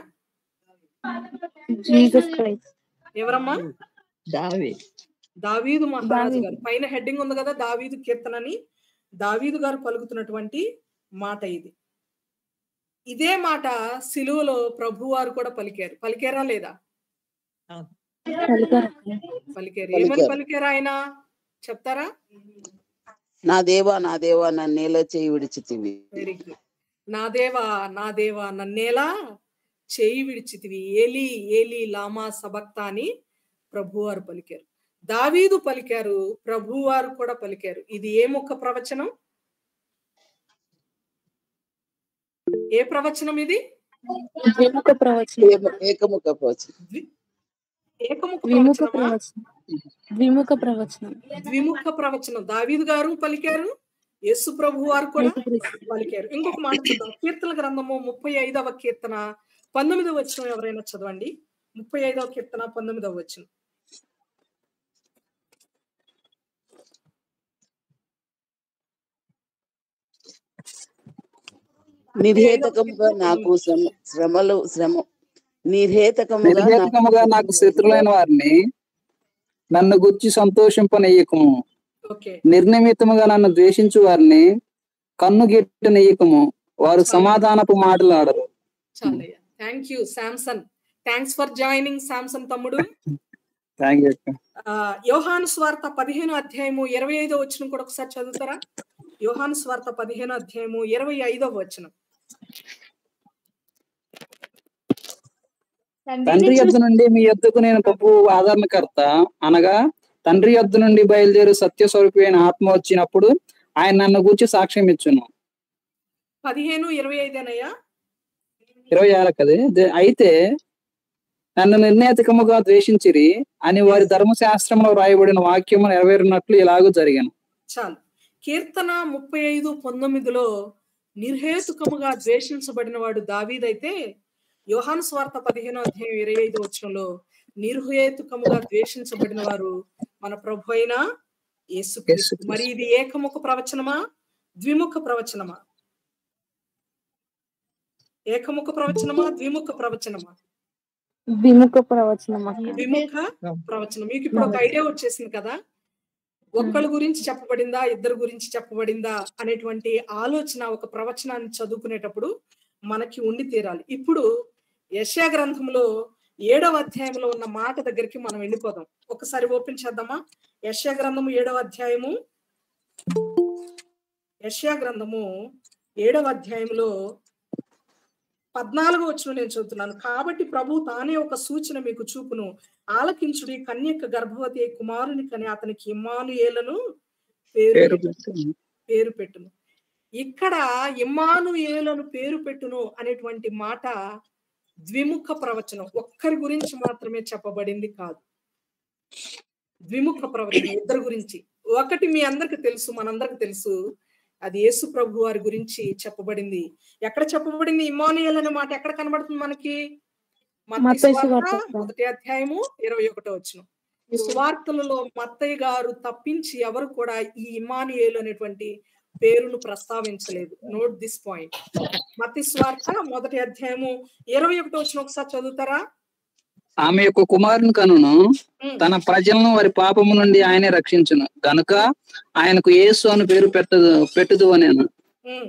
జీసస్ క్రైస్ట్ ఎవరమ్మా దావి దావీదు మహారాజు దావీదు. గారు పైన హెడ్డింగ్ ఉంది కదా దావీదు కీర్తన అని దావీదు గారు పలుకుతున్నటువంటి మాట ఇది ఇదే మాట సిలువలో ప్రభువారు కూడా పలికారు పలికారా లేదా పలికారు. పలికారు ఏమని పలికారు. పలికారు ఆయన చెప్తారా నా దేవ నా దేవ నన్నేలో చేయి విడిచితివి వెరీ గుడ్ నా దేవా నా దేవా నన్నేలా చేయి విడిచితివి ఏలి ఏలి లామా సబక్తా అని ప్రభువారు పలికారు దావీదు పలికారు ప్రభువారు కూడా పలికారు ఇది ఏ ముక్క ప్రవచనం ఏ ప్రవచనం ఇది విముఖ ప్రవచనం ఏక- ఏకముఖ ప్రవచనం ద్వి- ఏకముఖ విముఖ ప్రవచనమా ప్రవచనం విముఖ ప్రవచనం ద్విముఖ ప్రవచనం దావీదు గారు పలికారు యేసు ప్రభు వారు కూడా యేసుక్రీస్తు. పలికారు ఇంకొక మాట చూద్దాం కీర్తన గ్రంథము ముప్పై ఐదవ కీర్తన పంతొమ్మిదవ వచనం ఎవరైనా చదవండి ముప్పై ఐదవ కీర్తన పంతొమ్మిదవ వచనం నిర్హేతకముగా నాకు శ్రమ- శ్రమలు శ్రమ నిర్హేతకముగా నాకు నిర్హేతకముగా నాకు శత్రులైన వారిని నన్ను గుర్చి సంతోషింపనీయకము ఓకే నిర్నిమిత్తముగా నన్ను ద్వేషించు వారిని కన్ను గిట్టనీయకము వారు సమాధానపు మాటలు ఆడరు చాలయ్య thank you Samson thanks for joining Samson తమ్ముడు థ్యాంక్ యూ ఆ, యోహాను స్వార్త పదిహేను అధ్యాయము ఇరవై ఐదో వచనం కూడా ఒకసారి చదువుతారా యోహాను స్వార్త పదిహేను అధ్యాయము ఇరవై ఐదో వచనం తండ్రి యొద్ద నుండి మీ యొద్దకు నేను పప్పు ఆదరణకర్త అనగా తండ్రి యొద్ద నుండి బయలుదేరి సత్య స్వరూపి అయిన ఆత్మ వచ్చినప్పుడు ఆయన నన్ను గూర్చి సాక్ష్యం ఇచ్చును పదిహేను ఇరవై ఐదేనయ్యా ఇరవై ఆరు కదే దే- అయితే నన్ను నిర్ణేతకముగా ద్వేషించిరి అని వారి ధర్మశాస్త్రంలో వ్రాయబడిన వాక్యము నెరవేరినట్లు ఇలాగూ జరిగాను చాలు కీర్తన ముప్పై ఐదు పంతొమ్మిదిలో నిర్హేతుకముగా ద్వేషించబడిన వాడు దావీదైతే యోహాను స్వార్థ పదిహేను అధ్యాయం ఇరవై ఐదు వచ్చంలో నిర్హేతుకముగా ద్వేషించబడిన వారు మన ప్రభు అయిన యేసుక్రీస్తు యేసుక్రీస్తు. మరి ఇది ఏకముఖ ప్రవచనమా ద్విముఖ ప్రవచనమా ఏకముఖ ప్రవచనమా ద్విముఖ ప్రవచనమా విముఖ ప్రవచనం అక్క విముఖ ప్రవచనం మీకు ఇప్పుడు ఒక ఐడియా వచ్చేసింది కదా ఒక్కళ్ళ గురించి చెప్పబడిందా ఇద్దరు గురించి చెప్పబడిందా అనేటువంటి ఆలోచన ఒక ప్రవచనాన్ని చదువుకునేటప్పుడు మనకి ఉండి తీరాలి ఇప్పుడు యశా గ్రంథంలో ఏడవ అధ్యాయంలో ఉన్న మాట దగ్గరికి మనం వెళ్ళిపోదాం ఒకసారి ఓపెన్ చేద్దామా యశా గ్రంథము ఏడవ అధ్యాయము యశా గ్రంథము ఏడవ అధ్యాయంలో పద్నాలుగు వచ్చిన నేను చదువుతున్నాను కాబట్టి ప్రభు తానే ఒక సూచన మీకు చూపును ఆలకించుడి కన్యక గర్భవతి అయి కుమారుని కని అతనికి ఇమ్మానుయేలను పేరు పేరు పెట్టును. పేరు పెట్టును ఇక్కడ ఇమ్మానుయేలను పేరు పెట్టును అనేటువంటి మాట ద్విముఖ ప్రవచనం ఒక్కరి గురించి మాత్రమే చెప్పబడింది కాదు ద్విముఖ ప్రవచనం ఇద్దరు గురించి ఒకటి మీ అందరికి తెలుసు మనందరికి తెలుసు అది యేసు ప్రభు వారి గురించి చెప్పబడింది ఎక్కడ చెప్పబడింది ఇమానుయల్ అనే మాట ఎక్కడ కనబడుతుంది మనకి మత్తయి మత్తయి సువార్త సువార్త. మొదటి అధ్యాయము ఇరవై ఒకటో వచ్చిన సువార్తలలో మత్తయ్య గారు తప్పించి ఎవరు కూడా ఈ ఇమానుయేలు అనేటువంటి పేరును ప్రస్తావించలేదు నోట్ దిస్ పాయింట్ మత్తి స్వార్త మొదటి అధ్యాయము ఇరవై ఒకటో వచ్చిన ఒకసారి చదువుతారా ఆమె యొక్క కుమారుని కనును ఉమ్, తన ప్రజలను వారి పాపము నుండి ఆయనే రక్షించును గనుక ఆయనకు యేసు అని పేరు పెట్టదు పెట్టుదు అనేను ఉమ్,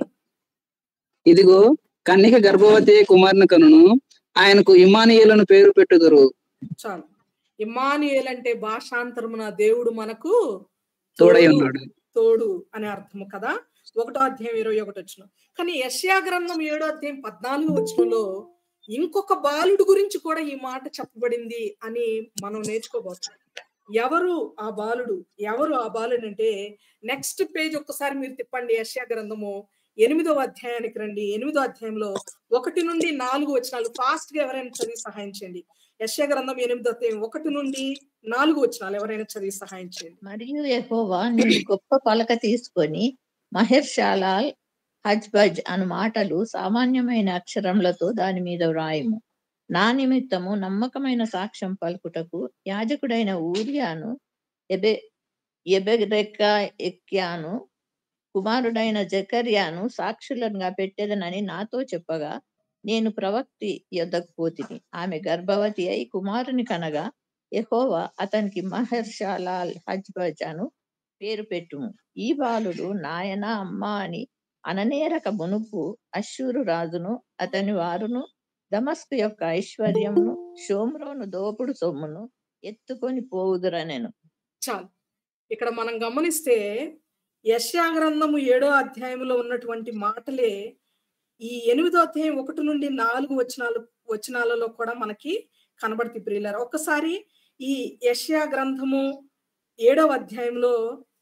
ఇదిగో కన్నిక గర్భవతి కుమారుని కనును ఆయనకు ఇమానియేలను పేరు పెట్టుదురు చాలు ఇమానుయేల్ అంటే భాషాంతరమున దేవుడు మనకు తోడై తోడు, ఉన్నాడు తోడు అనే అర్థము కదా ఒకటో అధ్యాయం ఇరవై ఒకటి వచ్చిన కానీ యశ్యా గ్రంథం ఏడో అధ్యాయం పద్నాలుగు వచ్చినలో ఇంకొక బాలుడు గురించి కూడా ఈ మాట చెప్పబడింది అని మనం నేర్చుకోబోతాం ఎవరు ఆ బాలుడు ఎవరు ఆ బాలుడు అంటే నెక్స్ట్ పేజ్ ఒక్కసారి మీరు తిప్పండి యశ్యా గ్రంథము ఎనిమిదవ అధ్యాయానికి రండి ఎనిమిదో అధ్యాయంలో ఒకటి నుండి నాలుగు వచనాలు ఫాస్ట్ గా ఎవరైనా చదివి సహాయం చేయండి యశ్యా గ్రంథం ఎనిమిదో అధ్యాయం ఒకటి నుండి నాలుగు వచనాలు ఎవరైనా చదివి సహాయం చేయండి మరియు యెహోవా నేను గొప్ప పలక తీసుకొని మహర్షాలాల్ హజ్బజ్ అను మాటలు సామాన్యమైన అక్షరములతో దాని మీద వ్రాయము నా నిమిత్తము నమ్మకమైన సాక్ష్యం పలుకుటకు యాజకుడైన ఊరియాను ఎబె ఎబెరెక్క ఎక్యాను కుమారుడైన జకర్యాను సాక్షులంగా పెట్టేదనని నాతో చెప్పగా నేను ప్రవక్తి యొద్దకు పోతిని ఆమె గర్భవతి అయి కుమారుని కనగా యెహోవా అతనికి మహర్షాలాల్ హజ్బజ్ అను పేరు పెట్టుము ఈ బాలుడు నాయన అమ్మ అని అననేరక మునుపు అశ్షూరు రాజును అతని వారును దమస్కు యొక్క ఐశ్వర్యమును షోమ్రోను దోపుడు సొమ్మును ఎత్తుకొని పోవుదురనెను చాలు ఇక్కడ మనం గమనిస్తే యశ్యా గ్రంథము ఏడో అధ్యాయంలో ఉన్నటువంటి మాటలే ఈ ఎనిమిదో అధ్యాయం ఒకటి నుండి నాలుగు వచనాలు వచనాలలో కూడా మనకి కనబడుతుంది ప్రియులారా ఒక్కసారి ఈ యశ్యా గ్రంథము ఏడవ అధ్యాయంలో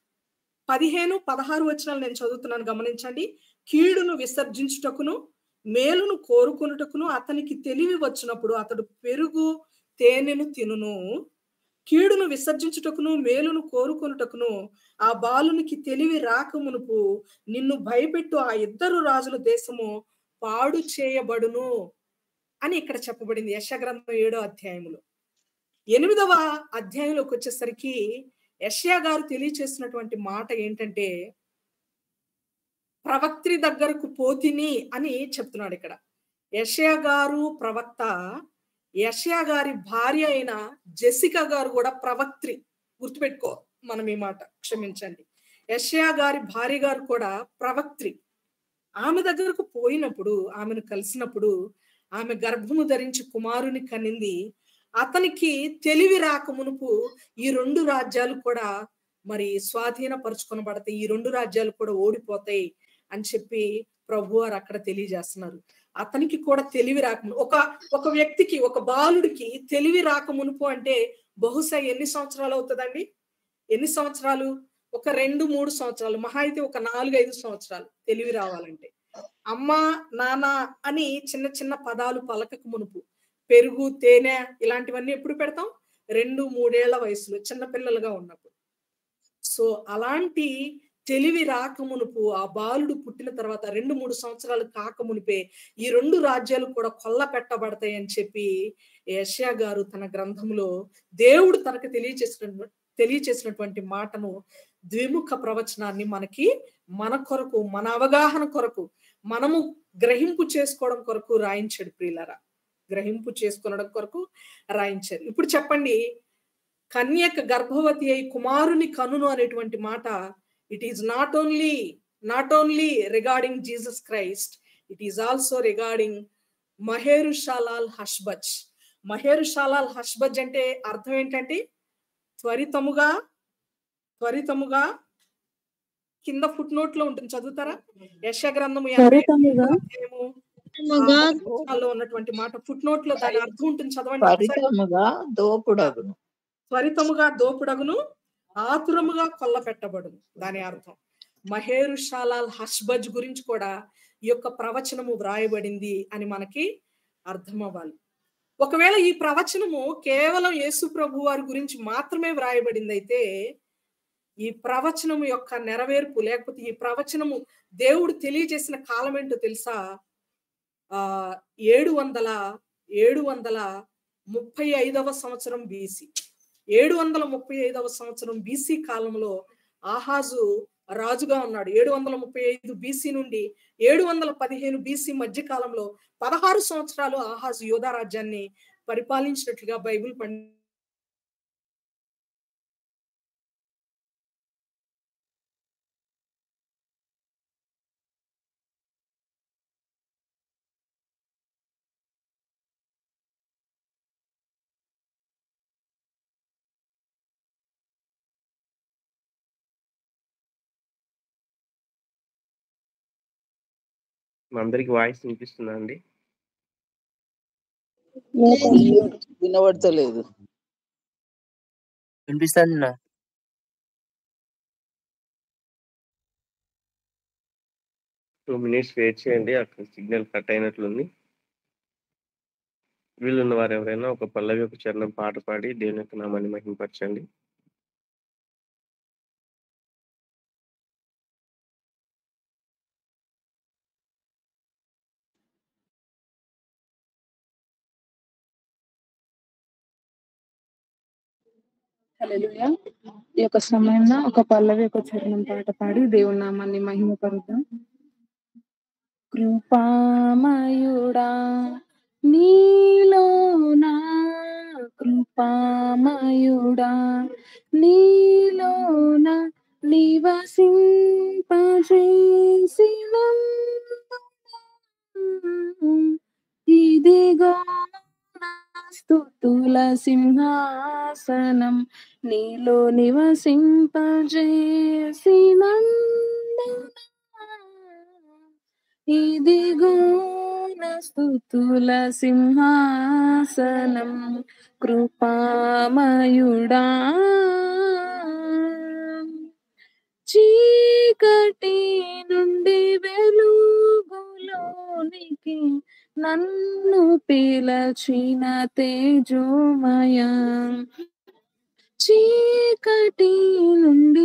పదిహేను పదహారు వచనాలు నేను చదువుతున్నాను గమనించండి కీడును విసర్జించుటకును మేలును కోరుకొనుటకును అతనికి తెలివి వచ్చినప్పుడు అతడు పెరుగు తేనెను తినును కీడును విసర్జించుటకును మేలును కోరుకొనుటకును ఆ బాలునికి తెలివి రాకమునుపు నిన్ను భయపెట్టు ఆ ఇద్దరు రాజుల దేశము పాడు చేయబడును అని ఇక్కడ చెప్పబడింది యశగ్రంథం ఏడో అధ్యాయములో ఎనిమిదవ అధ్యాయంలోకి వచ్చేసరికి యష్యా గారు తెలియచేసినటువంటి మాట ఏంటంటే ప్రవక్త్రి దగ్గరకు పోతిని అని చెప్తున్నాడు ఇక్కడ యష్యా గారు ప్రవక్త యష్యా గారి భార్య అయిన జెసికా గారు కూడా ప్రవక్త్రి గుర్తుపెట్టుకో మనం ఈ మాట క్షమించండి యష్యా గారి భార్య గారు కూడా ప్రవక్త్రి ఆమె దగ్గరకు పోయినప్పుడు ఆమెను కలిసినప్పుడు ఆమె గర్భము ధరించి కుమారుని కనింది అతనికి తెలివి రాక మునుపు ఈ రెండు రాజ్యాలు కూడా మరి స్వాధీనపరుచుకొనబడతాయి ఈ రెండు రాజ్యాలు కూడా ఓడిపోతాయి అని చెప్పి ప్రభు వారు అక్కడ తెలియజేస్తున్నారు అతనికి కూడా తెలివి రాక ఒక ఒక వ్యక్తికి ఒక బాలుడికి తెలివి రాక మునుపు అంటే బహుశా ఎన్ని సంవత్సరాలు అవుతుందండి ఎన్ని సంవత్సరాలు ఒక రెండు మూడు సంవత్సరాలు మహా అయితే ఒక నాలుగు ఐదు సంవత్సరాలు తెలివి రావాలంటే అమ్మ నాన్న అని చిన్న చిన్న పదాలు పలకక మునుపు పెరుగు తేనె ఇలాంటివన్నీ ఎప్పుడు పెడతాం రెండు మూడేళ్ల వయసులో చిన్న పిల్లలుగా ఉన్నప్పుడు సో అలాంటి తెలివి రాకమునుపు ఆ బాలుడు పుట్టిన తర్వాత రెండు మూడు సంవత్సరాలు కాకమునిపే ఈ రెండు రాజ్యాలు కూడా కొల్ల పెట్టబడతాయి అని చెప్పి యష్యా గారు తన గ్రంథంలో దేవుడు తనకు తెలియచేసిన తెలియచేసినటువంటి మాటను ద్విముఖ ప్రవచనాన్ని మనకి మన కొరకు మన అవగాహన కొరకు మనము గ్రహింపు చేసుకోవడం కొరకు రాయించాడు ప్రియులరా గ్రహింపు చేసుకొనడం కొరకు రాయించారు ఇప్పుడు చెప్పండి కన్యక గర్భవతి అయి కుమారుని కనును అనేటువంటి మాట it is not only not only regarding Jesus Christ it is also regarding Maher Shalal Hashbaz Maher Shalal Hashbaz అంటే అర్థం ఏంటంటే త్వరితముగా త్వరితముగా కింద ఫుట్ నోట్ లో ఉంటుంది చదువుతారా యశ గ్రంథము యాభై త్వరితముగా అధ్యాయము మగా లో ఉన్నటువంటి మాట ఫుట్ నోట్ లో దాని అర్థం ఉంటుంది చదవండి ఒకసారి. ఫలితముగా దోపుడగును త్వరితముగా దోపుడగును ఆతురముగా కొల్ల పెట్టబడును దాని అర్థం మహేరు షాలాల్ హష్బజ్ గురించి కూడా ఈ యొక్క ప్రవచనము వ్రాయబడింది అని మనకి అర్థం అవ్వాలి ఒకవేళ ఈ ప్రవచనము కేవలం యేసు ప్రభు వారి గురించి మాత్రమే వ్రాయబడింది అయితే ఈ ప్రవచనము యొక్క నెరవేర్పు లేకపోతే ఈ ప్రవచనము దేవుడు తెలియజేసిన కాలం ఏంటో తెలుసా ఆ ఏడు వందల ఏడు వందల ముప్పై ఐదవ సంవత్సరం బీసీ ఏడు వందల ముప్పై ఐదవ సంవత్సరం బీసీ కాలంలో ఆహాజు రాజుగా ఉన్నాడు ఏడు వందల ముప్పై ఐదు బీసీ నుండి ఏడు వందల పదిహేను బీసీ మధ్య కాలంలో పదహారు సంవత్సరాలు ఆహాజు యోధా రాజ్యాన్ని పరిపాలించినట్లుగా బైబిల్ పండి మా అందరికి వాయిస్ వినిపిస్తుందా అండి వినబడతలేదు వినిపిస్తుంది నా టూ మినిట్స్ వెయిట్ చేయండి అక్కడ సిగ్నల్ కట్ అయినట్లుంది వీళ్ళున్న వారు ఎవరైనా ఒక పల్లవి ఒక చరణం పాట పాడి దేవుని యొక్క నామాన్ని మహిమపరచండి హల్లెలూయా ఈ యొక్క సమయంలో ఒక పల్లవి ఒక చరణం పాట పాడి దేవుని నామాన్ని మహిమపరుద్దాం కృపామయుడా నీలోనా కృపామయుడా నీలోన నివసింపజేసిన ఇదిగో నా స్తుతుల సింహాసనం నీలో నివసింపజేసిన ఇదిగో నా స్తుతుల సింహాసనం కృపామయుడా చీకటి నుండి వెలుగులోనికి నన్ను పిలచిన తేజోమయ చీకటి నుండి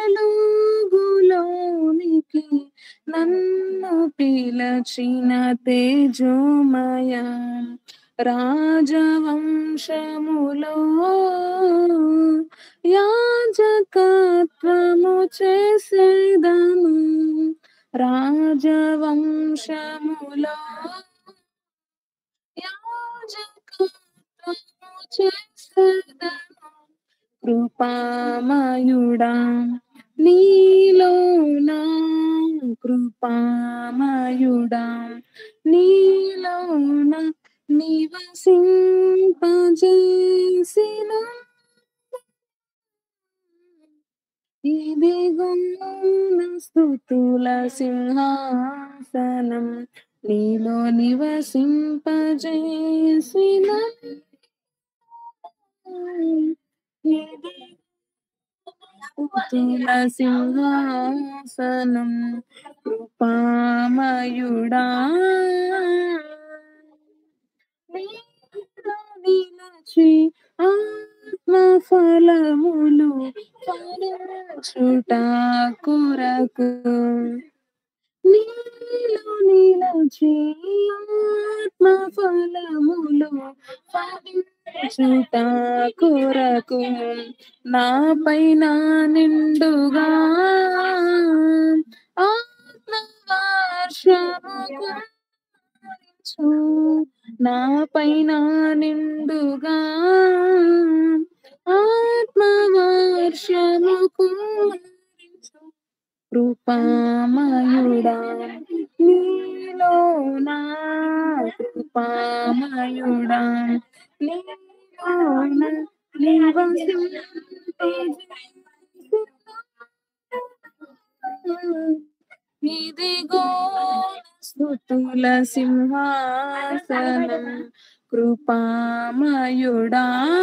వెలుగులోనికి నన్ను పిలచిన తేజోమయ రాజవంశములో యాజకత్వము చేసేదను రాజవంశములో యాజకత్వము చేసేదను కృపామయుడా నీలోనా కృపామయుడా నీలోన నివసింపజేసిన ఇదిగో నా స్తుతుల సింహాసనం నీలో నివసింపజేసిన ఇది స్తుతుల సింహాసనం కృపామయుడా నీలో నిలచి ఆత్మ ఫలములు ఫలించుట కొరకు నీలో నిలచి ఆత్మ ఫలములు ఫలించుట కొరకు నా పైన నిండుగా ఆత్మ వర్షము కురిపించు నా పైన నిండుగా ఆత్మ వర్షము కురిపించు కృపామయుడా నీలో నా కృపామయుడా నీలో నా ఇదిగో స్థుతుల సింహాసనం కృపామయుడా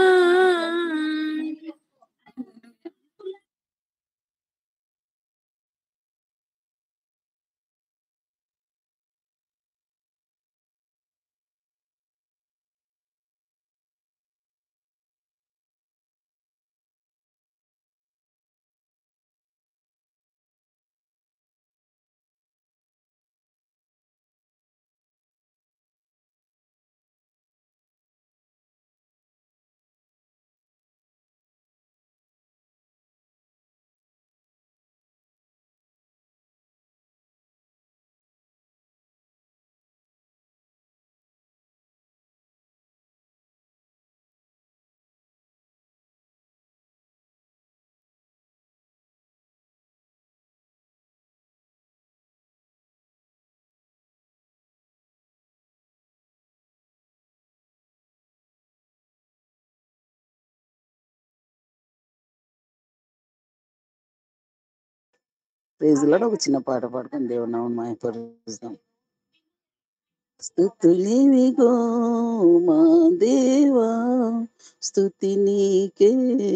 ప్రేజులో ఒక చిన్న పాట పాడుకొని దేవుని నామం మాయపరుస్తాం స్థుతులివిగో మా దేవా స్థుతి నీకే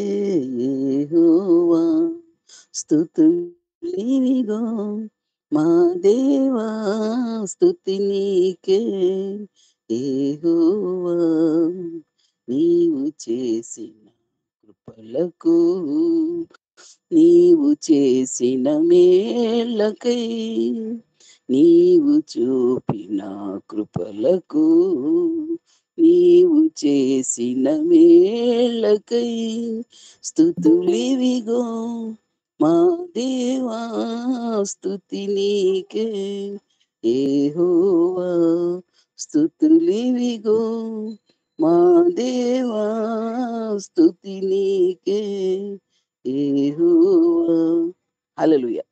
యెహోవా స్థుతులివిగో మా దేవా స్థుతి నీకే యెహోవా నీవు చేసిన కృపలకు నీవు చేసిన మేళ్ళకై నీవు చూపిన కృపలకు నీవు చేసిన మేళ్ళకై స్థుతులివిగో మా దేవా స్థుతి నీకే ఏహోవా స్థుతులివిగో మా దేవా స్థుతి నీకే ఏహోవా హల్లెలూయా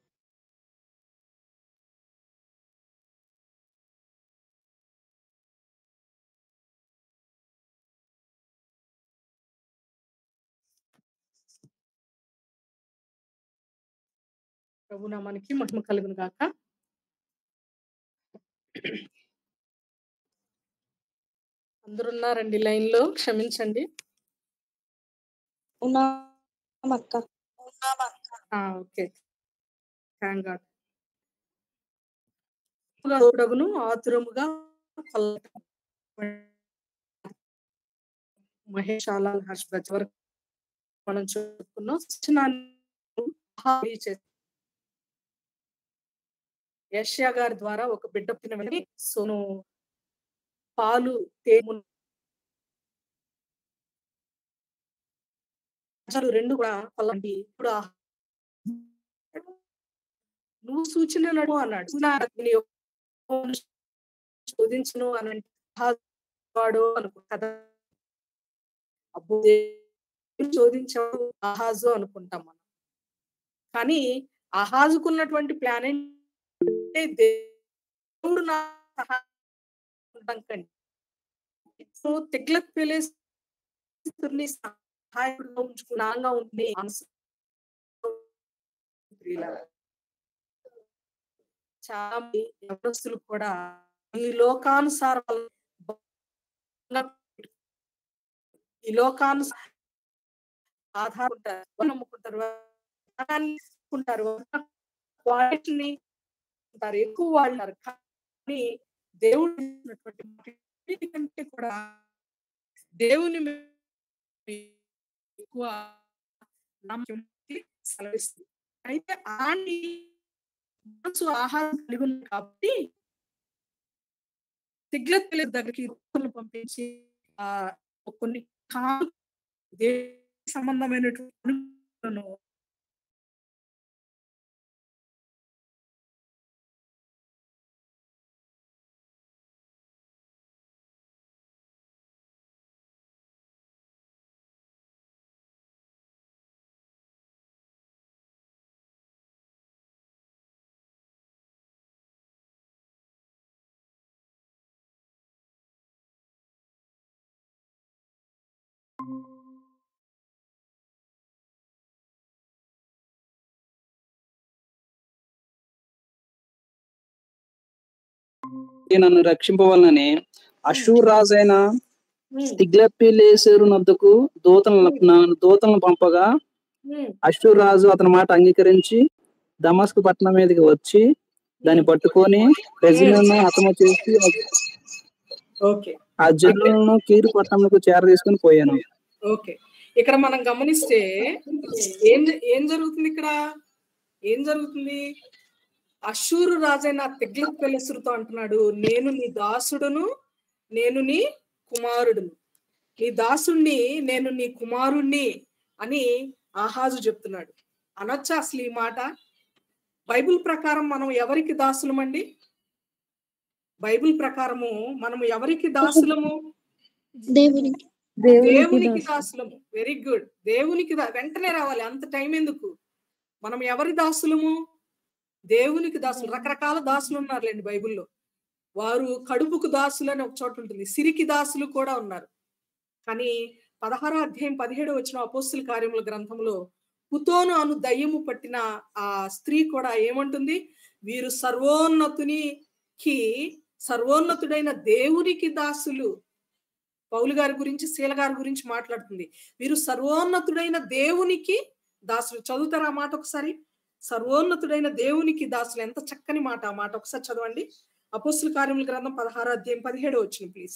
ప్రభు నామానికి మహిమ కలుగును గాక అందరున్నారండి లైన్ లో క్షమించండి ఉన్నామక్క ఓకే థ్యాంక్ గాడ్ తోడగును ఆతురముగా పల్లటం. మహేష్ అలాల్ హర్ష్ బ్రజ్ వరకు మనం చెప్పుకున్నాం సూచనాన్ని హామీ చేసి యష్యా గారి ద్వారా ఒక బిడ్డ పుట్టిన సోను పాలు తేము అసలు రెండు కూడా పల్లండి ఇప్పుడు ఆ- నువ్వు సూచనలు అన్నాడు నా నీ యెహోవాను శోధించును అని అంటే ఆహాజు వాడు అనుకో కదా అబ్బో దేవుడు శోధించాడు ఆహాజు అనుకుంటాం మనం కానీ ఆహాజుకున్నటువంటి ప్లాన్ ఏంటంటే దేవుడు నా సహాయం ఉంటాం కండి సో తెగ్లక్ పిలేస్తుని సహాయకుడుగా ఉంచుకున్నాగా ఉండే మనసు ప్రియులారా. చాలా మంది యవనస్తులు కూడా ఈ లోకానుసార ఈ లోకానుసార ఆధారపడతారు నమ్ముకుంటారు జ్ఞానాన్ని తీసుకుంటారు క్వాలిటీని ఉంటారు ఎక్కువ వాళ్ళారు కానీ దేవుడు ఇచ్చినటువంటి వాటి కంటే కూడా దేవుని మీద ఎక్కువ నమ్మకం సెలవిస్తుంది అయితే అలాంటి మనసు ఆహారం కలిగి ఉంది కాబట్టి తిగ్లత్ దగ్గరికి దూతలను పంపించి ఆ కొన్ని కాలు దేవ సంబంధమైనటువంటి పనులను నన్ను రక్షింపవాలని అషూర్ రాజైన ఉమ్, తిగ్లపిలేసేరు నద్దుకు దూతలను నా- దూతలను పంపగా ఉమ్, అషూర్ రాజు అతని మాట అంగీకరించి దమస్కు పట్టణం మీదకి వచ్చి దాన్ని పట్టుకొని ప్రజలను హతము చేసి ఓకే ఆ జనులను కీరు పట్టణంకు చేర తీసుకుని పోయాను ఓకే ఇక్కడ మనం గమనిస్తే ఏం ఏం జరుగుతుంది ఇక్కడ ఏం జరుగుతుంది అశూరు రాజైన తెగ్లత్ పెలెసురుతో అంటున్నాడు నేను నీ దాసుడును నేను నీ కుమారుడును నీ దాసుణ్ణి నేను నీ కుమారుణ్ణి అని ఆహాజు చెప్తున్నాడు అనొచ్చా అసలు ఈ మాట బైబిల్ ప్రకారం మనం ఎవరికి దాసులమండి బైబిల్ ప్రకారము మనం ఎవరికి దాసులము దేవునికి దేవునికి దాసులము వెరీ గుడ్ దేవునికి దా- వెంటనే రావాలి అంత టైం ఎందుకు మనం ఎవరి దాసులము దేవునికి దాసులు రకరకాల దాసులు ఉన్నారులేండి బైబిల్లో వారు కడుపుకు దాసులు అని ఒక చోట ఉంటుంది సిరికి దాసులు కూడా ఉన్నారు కానీ పదహారో అధ్యాయం పదిహేడు వచ్చిన అపోస్తుల కార్యముల గ్రంథంలో పుతోను అను దయ్యము పట్టిన ఆ స్త్రీ కూడా ఏమంటుంది వీరు సర్వోన్నతునికి సర్వోన్నతుడైన దేవునికి దాసులు పౌలు గారి గురించి శీల గారి గురించి మాట్లాడుతుంది వీరు సర్వోన్నతుడైన దేవునికి దాసులు చదువుతారా ఆ మాట ఒకసారి సర్వోన్నతుడైన దేవునికి దాసులు ఎంత చక్కని మాట ఆ మాట ఒకసారి చదవండి అపోస్తుల కార్యముల గ్రంథం పదహారు అధ్యాయం పదిహేడు వచ్చింది ప్లీజ్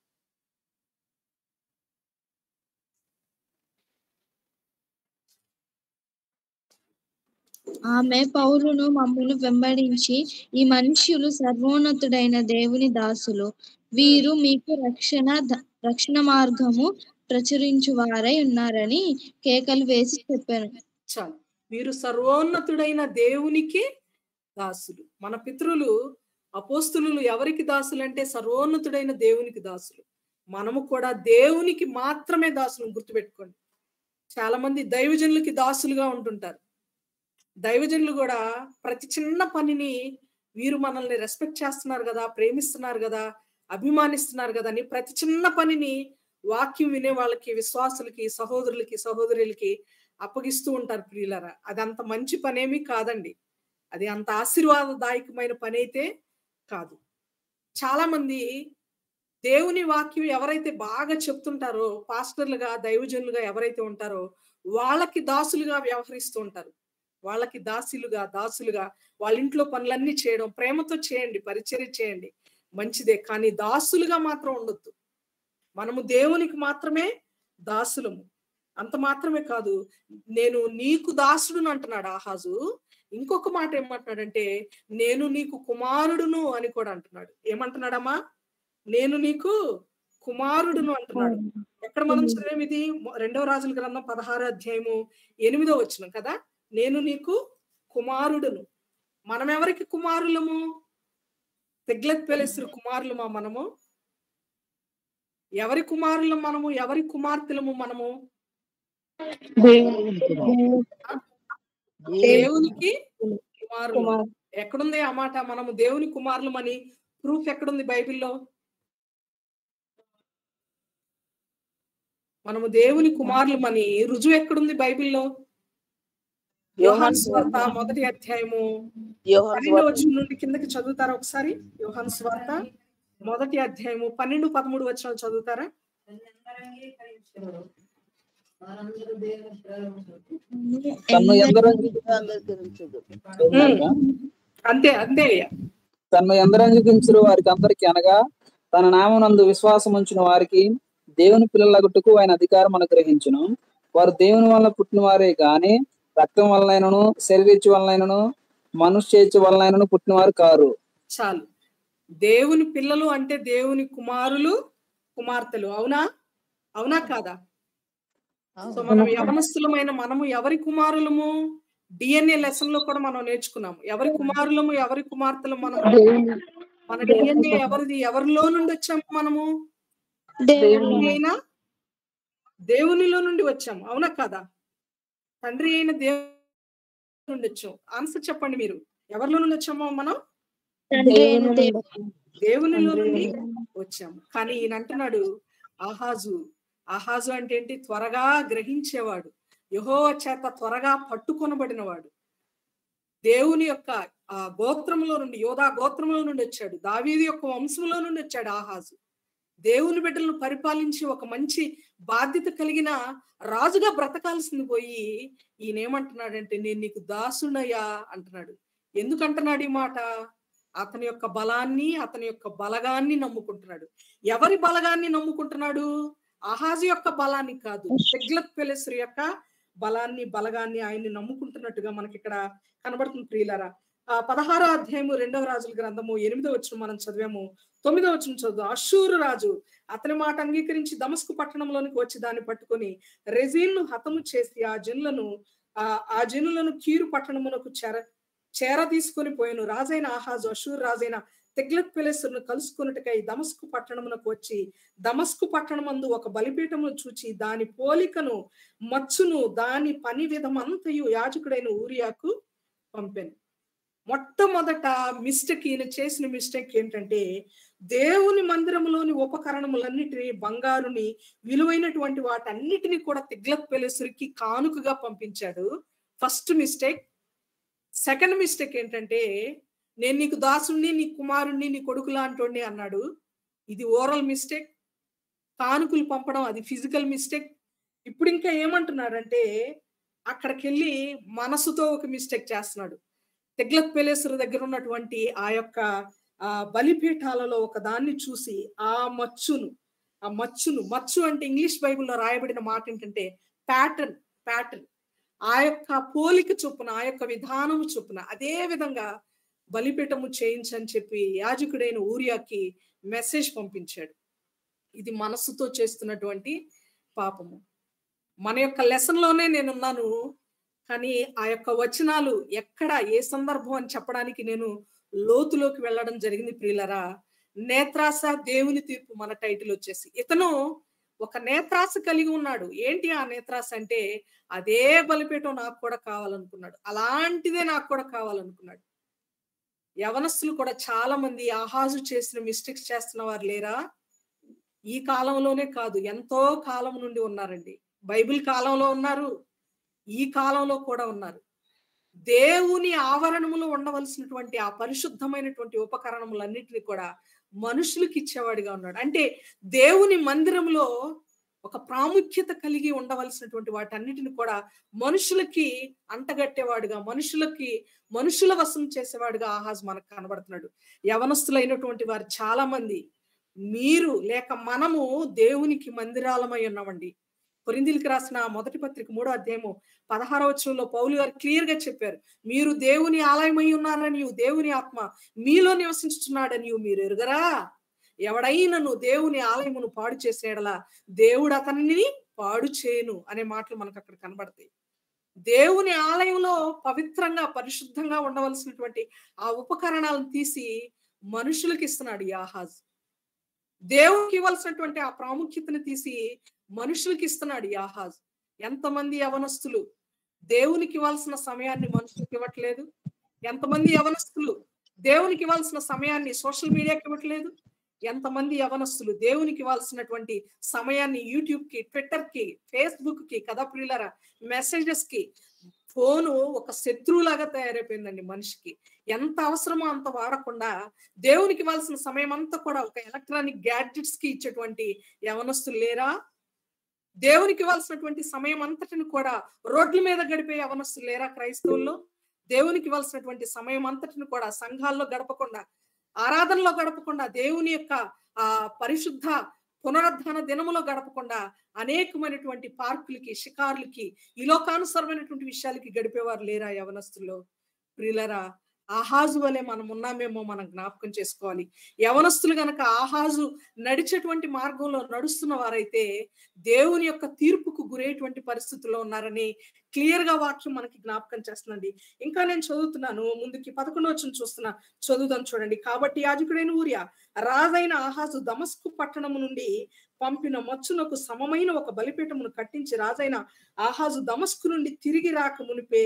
ఆమె పౌలును మమ్మును వెంబడించి ఈ మనుష్యులు సర్వోన్నతుడైన దేవుని దాసులు వీరు మీకు రక్షణ ద- రక్షణ మార్గము ప్రచురించు వారై ఉన్నారని కేకలు వేసి చెప్పాను చాలు వీరు సర్వోన్నతుడైన దేవునికి దాసులు మన పితరులు అపోస్తులు ఎవరికి దాసులు అంటే సర్వోన్నతుడైన దేవునికి దాసులు మనము కూడా దేవునికి మాత్రమే దాసులు గుర్తుపెట్టుకోండి చాలా మంది దైవజనులకి దాసులుగా ఉంటుంటారు దైవజనులు కూడా ప్రతి చిన్న పనిని వీరు మనల్ని రెస్పెక్ట్ చేస్తున్నారు కదా ప్రేమిస్తున్నారు కదా అభిమానిస్తున్నారు కదా అని ప్రతి చిన్న పనిని వాక్యం వినే వాళ్ళకి విశ్వాసులకి సహోదరులకి సహోదరులకి అప్పగిస్తూ ఉంటారు ప్రియులరా అది అంత మంచి పనేమీ కాదండి అది అంత ఆశీర్వాదదాయకమైన పని అయితే కాదు చాలా మంది దేవుని వాక్యం ఎవరైతే బాగా చెప్తుంటారో పాస్టర్లుగా దైవజనులుగా ఎవరైతే ఉంటారో వాళ్ళకి దాసులుగా వ్యవహరిస్తూ ఉంటారు వాళ్ళకి దాసులుగా దాసులుగా వాళ్ళ ఇంట్లో పనులన్నీ చేయడం ప్రేమతో చేయండి పరిచర్య చేయండి మంచిదే కానీ దాసులుగా మాత్రం ఉండొద్దు మనము దేవునికి మాత్రమే దాసులము అంత మాత్రమే కాదు నేను నీకు దాసుడును అంటున్నాడు ఆహాజు ఇంకొక మాట ఏమంటున్నాడంటే నేను నీకు కుమారుడును అని కూడా అంటున్నాడు ఏమంటున్నాడమ్మా నేను నీకు కుమారుడును అంటున్నాడు ఎక్కడ మనం చదివేం ఇది మొ- రెండవ రాజుల గ్రంథం పదహారు అధ్యాయము ఎనిమిదో వచ్చిన కదా నేను నీకు కుమారుడును మనం ఎవరికి కుమారులము తెగ్లత్ పెలెసురు కుమారులమా మనము ఎవరి కుమారులం మనము ఎవరి కుమార్తెలము మనము దేవునికి కుమారులు ఎక్కడుంది ఆ మాట మనము దేవుని కుమారులమని ప్రూఫ్ ఎక్కడుంది బైబిల్లో మనము దేవుని కుమారులమని రుజువు ఎక్కడుంది బైబిల్లో యోహాన్ స్వార్త మొదటి అధ్యాయము యోహాను పన్నెండు స్వార్త వచ్చిన నుండి కిందకి చదువుతారా ఒకసారి యోహాన్ స్వార్త మొదటి అధ్యాయము పన్నెండు పదమూడు వచ్చిన చదువుతారా తన్ను ఎందరో అంగీకరించుదు. అంతే అంతే అయ్యా తన్ను ఎందరు అంగీకరించరు వారికి అందరికి అనగా తన నామనందు విశ్వాసం ఉంచిన వారికి దేవుని పిల్లలగుట్టుకు ఆయన అధికారం అనుగ్రహించును వారు దేవుని వల్ల పుట్టిన వారే గాని రక్తం వలనైనను శరీరిచ్చు వలనైనను మనుష్యేచ్చు వలనైనను పుట్టినవారు కారు చాలు దేవుని పిల్లలు అంటే దేవుని కుమారులు కుమార్తెలు అవునా అవునా కాదా సో మనం యవనస్తులమైన మనము ఎవరి కుమారులము డిఎన్ఏ లెసన్ లో కూడా మనం నేర్చుకున్నాము ఎవరి కుమారులము ఎవరి కుమార్తెలు మనము మన డిఎన్ఏ ఎవరిది ఎవరిలో నుండి వచ్చాము మనము తండ్రి అయిన దేవునిలో నుండి వచ్చాము అవునా కాదా తండ్రి అయిన దేవుని నుండి వచ్చాం ఆన్సర్ చెప్పండి మీరు ఎవరిలో నుండి వచ్చామో మనం తండ్రి అయిన దేవుడు. దేవునిలో నుండి వచ్చాము కానీ ఈయన అంటున్నాడు ఆహాజు ఆహాజు అంటే ఏంటి త్వరగా గ్రహించేవాడు యహోవ చేత త్వరగా పట్టుకొనబడినవాడు దేవుని యొక్క ఆ గోత్రంలో నుండి యోధా గోత్రంలో నుండి వచ్చాడు దావీది యొక్క వంశంలో నుండి వచ్చాడు ఆహాజు దేవుని బిడ్డలను పరిపాలించి ఒక మంచి బాధ్యత కలిగిన రాజుగా బ్రతకాల్సింది పోయి ఈయన ఏమంటున్నాడంటే నేను నీకు దాసునయ్యా అంటున్నాడు ఎందుకు అంటున్నాడు ఈ మాట అతని యొక్క బలాన్ని అతని యొక్క బలగాన్ని నమ్ముకుంటున్నాడు ఎవరి బలగాన్ని నమ్ముకుంటున్నాడు అహాజు యొక్క బలాన్ని కాదు తెగ్లత్ పెలెసరు యొక్క బలాన్ని బలగాన్ని ఆయన్ని నమ్ముకుంటున్నట్టుగా మనకి ఇక్కడ కనబడుతుంది ప్రియులరా ఆ పదహారో అధ్యాయము రెండవ రాజుల గ్రంథము ఎనిమిదో వచ్చిన మనం చదివాము తొమ్మిదో వచ్చిన చదువు అషూరు రాజు అతని మాట అంగీకరించి దమస్కు పట్టణంలోనికి వచ్చి దాన్ని పట్టుకొని రెజీన్ను హతము చేసి ఆ జనులను ఆ ఆ జనులను కీరు పట్టణమునకు చేర చేర తీసుకొని పోయాను రాజైన ఆహాజు అషూర్ రాజైన తెగ్లత్ పెలెసును కలుసుకున్నట్టుకై దమస్కు పట్టణమునకు వచ్చి దమస్కు పట్టణమందు ఒక బలిపీఠమును చూచి దాని పోలికను మచ్చును దాని పని విధమంతయు యాజకుడైన ఊరియాకు పంపాను మొట్టమొదట మిస్టేక్ ఈయన చేసిన మిస్టేక్ ఏంటంటే దేవుని మందిరంలోని ఉపకరణములన్నిటినీ బంగారుని విలువైనటువంటి వాటన్నిటిని కూడా తిగ్లత్ పెలెసురికి కానుకగా పంపించాడు ఫస్ట్ మిస్టేక్ సెకండ్ మిస్టేక్ ఏంటంటే నేను నీకు దాసుణ్ణి నీ కుమారుణ్ణి నీ కొడుకు లాంటోడిని అన్నాడు ఇది ఓరల్ మిస్టేక్ కానుకలు పంపడం అది ఫిజికల్ మిస్టేక్ ఇప్పుడు ఇంకా ఏమంటున్నాడంటే అక్కడికి వెళ్ళి మనసుతో ఒక మిస్టేక్ చేస్తున్నాడు తెగ్లత్ పెలేశ్వర దగ్గర ఉన్నటువంటి ఆ యొక్క ఆ బలిపీఠాలలో ఒక దాన్ని చూసి ఆ మచ్చును ఆ మచ్చును మచ్చు అంటే ఇంగ్లీష్ బైబిల్లో రాయబడిన మాట ఏంటంటే ప్యాటర్న్ ప్యాటర్న్ ఆ యొక్క పోలిక చొప్పున ఆ యొక్క విధానము చొప్పున అదే విధంగా బలిపీఠము చేయించని చెప్పి యాజకుడైన ఊరియాకి మెసేజ్ పంపించాడు ఇది మనస్సుతో చేస్తున్నటువంటి పాపము మన యొక్క లెసన్ లోనే నేనున్నాను కానీ ఆ యొక్క వచనాలు ఎక్కడ ఏ సందర్భం అని చెప్పడానికి నేను లోతులోకి వెళ్ళడం జరిగింది ప్రియులరా నేత్రాస దేవుని తీర్పు మన టైటిల్ వచ్చేసి ఇతను ఒక నేత్రాస కలిగి ఉన్నాడు ఏంటి ఆ నేత్రాస అంటే అదే బలిపీఠం నాకు కూడా కావాలనుకున్నాడు అలాంటిదే నాకు కూడా కావాలనుకున్నాడు యవనస్తులు కూడా చాలా మంది ఆహాజు చేసిన మిస్టేక్స్ చేస్తున్న వారు లేరా ఈ కాలంలోనే కాదు ఎంతో కాలం నుండి ఉన్నారండి బైబిల్ కాలంలో ఉన్నారు ఈ కాలంలో కూడా ఉన్నారు దేవుని ఆవరణములో ఉండవలసినటువంటి ఆ పరిశుద్ధమైనటువంటి ఉపకరణములన్నిటిని కూడా మనుషులకు ఇచ్చేవాడిగా ఉన్నాడు అంటే దేవుని మందిరంలో ఒక ప్రాముఖ్యత కలిగి ఉండవలసినటువంటి వాటన్నిటిని కూడా మనుషులకి అంటగట్టేవాడుగా మనుషులకి మనుషుల వశం చేసేవాడుగా ఆహాజ్ మనకు కనబడుతున్నాడు యవనస్తులైనటువంటి వారు చాలా మంది మీరు లేక మనము దేవునికి మందిరాలమై ఉన్నామండి కొరిందిలికి రాసిన మొదటి పత్రిక మూడో అధ్యాయము పదహారవ వచనంలో పౌలు గారు క్లియర్ గా చెప్పారు మీరు దేవుని ఆలయమై ఉన్నారని దేవుని ఆత్మ మీలో నివసించుతున్నాడని మీరు ఎరుగరా ఎవడైనను దేవుని ఆలయమును పాడు చేసేడలా దేవుడు అతనిని పాడు చేయను అనే మాటలు మనకు అక్కడ కనబడతాయి దేవుని ఆలయంలో పవిత్రంగా పరిశుద్ధంగా ఉండవలసినటువంటి ఆ ఉపకరణాలను తీసి మనుషులకు ఇస్తున్నాడు ఈ ఆహాజ్ దేవునికి ఇవ్వాల్సినటువంటి ఆ ప్రాముఖ్యతను తీసి మనుషులకి ఇస్తున్నాడు ఈ ఆహాజ్ ఎంతమంది యవనస్తులు దేవునికి ఇవ్వాల్సిన సమయాన్ని మనుషులకు ఇవ్వట్లేదు ఎంతమంది యవనస్తులు దేవునికి ఇవ్వాల్సిన సమయాన్ని సోషల్ మీడియాకి ఇవ్వట్లేదు ఎంతమంది యవనస్తులు దేవునికి ఇవ్వాల్సినటువంటి సమయాన్ని యూట్యూబ్ కి ట్విట్టర్ కి ఫేస్బుక్ కి కథ ప్రియులర మెసేజెస్ కి ఫోను ఒక శత్రువులాగా తయారైపోయిందండి మనిషికి ఎంత అవసరమో అంత వాడకుండా దేవునికి ఇవ్వాల్సిన సమయం అంతా కూడా ఒక ఎలక్ట్రానిక్ గ్యాడ్జెట్స్ కి ఇచ్చేటువంటి యవనస్తులు లేరా దేవునికి ఇవ్వాల్సినటువంటి సమయం అంతటిని కూడా రోడ్ల మీద గడిపే యవనస్తులు లేరా క్రైస్తవుల్లో దేవునికి ఇవ్వాల్సినటువంటి సమయం అంతటిని కూడా సంఘాల్లో గడపకుండా ఆరాధనలో గడపకుండా దేవుని యొక్క ఆ పరిశుద్ధ పునరుద్ధాన దినములో గడపకుండా అనేకమైనటువంటి పార్కులకి షికార్లకి ఈ లోకానుసరమైనటువంటి విషయాలకి గడిపేవారు లేరా యవనస్తుల్లో ప్రియులరా ఆహాజు వలె మనం ఉన్నామేమో మనం జ్ఞాపకం చేసుకోవాలి యవనస్తులు గనక ఆహాజు నడిచేటువంటి మార్గంలో నడుస్తున్న వారైతే దేవుని యొక్క తీర్పుకు గురేటువంటి పరిస్థితుల్లో ఉన్నారని క్లియర్ గా వాక్యం మనకి జ్ఞాపకం చేస్తుందండి ఇంకా నేను చదువుతున్నాను ముందుకి పదకొండు వచ్చిన చూస్తున్నా చదువుతాను చూడండి కాబట్టి యాజకుడైన ఊరియా రాజైన ఆహాజు దమస్కు పట్టణము నుండి పంపిన మచ్చునకు సమమైన ఒక బలిపీఠమును కట్టించి రాజైన ఆహాజు దమస్కు నుండి తిరిగి రాక మునిపే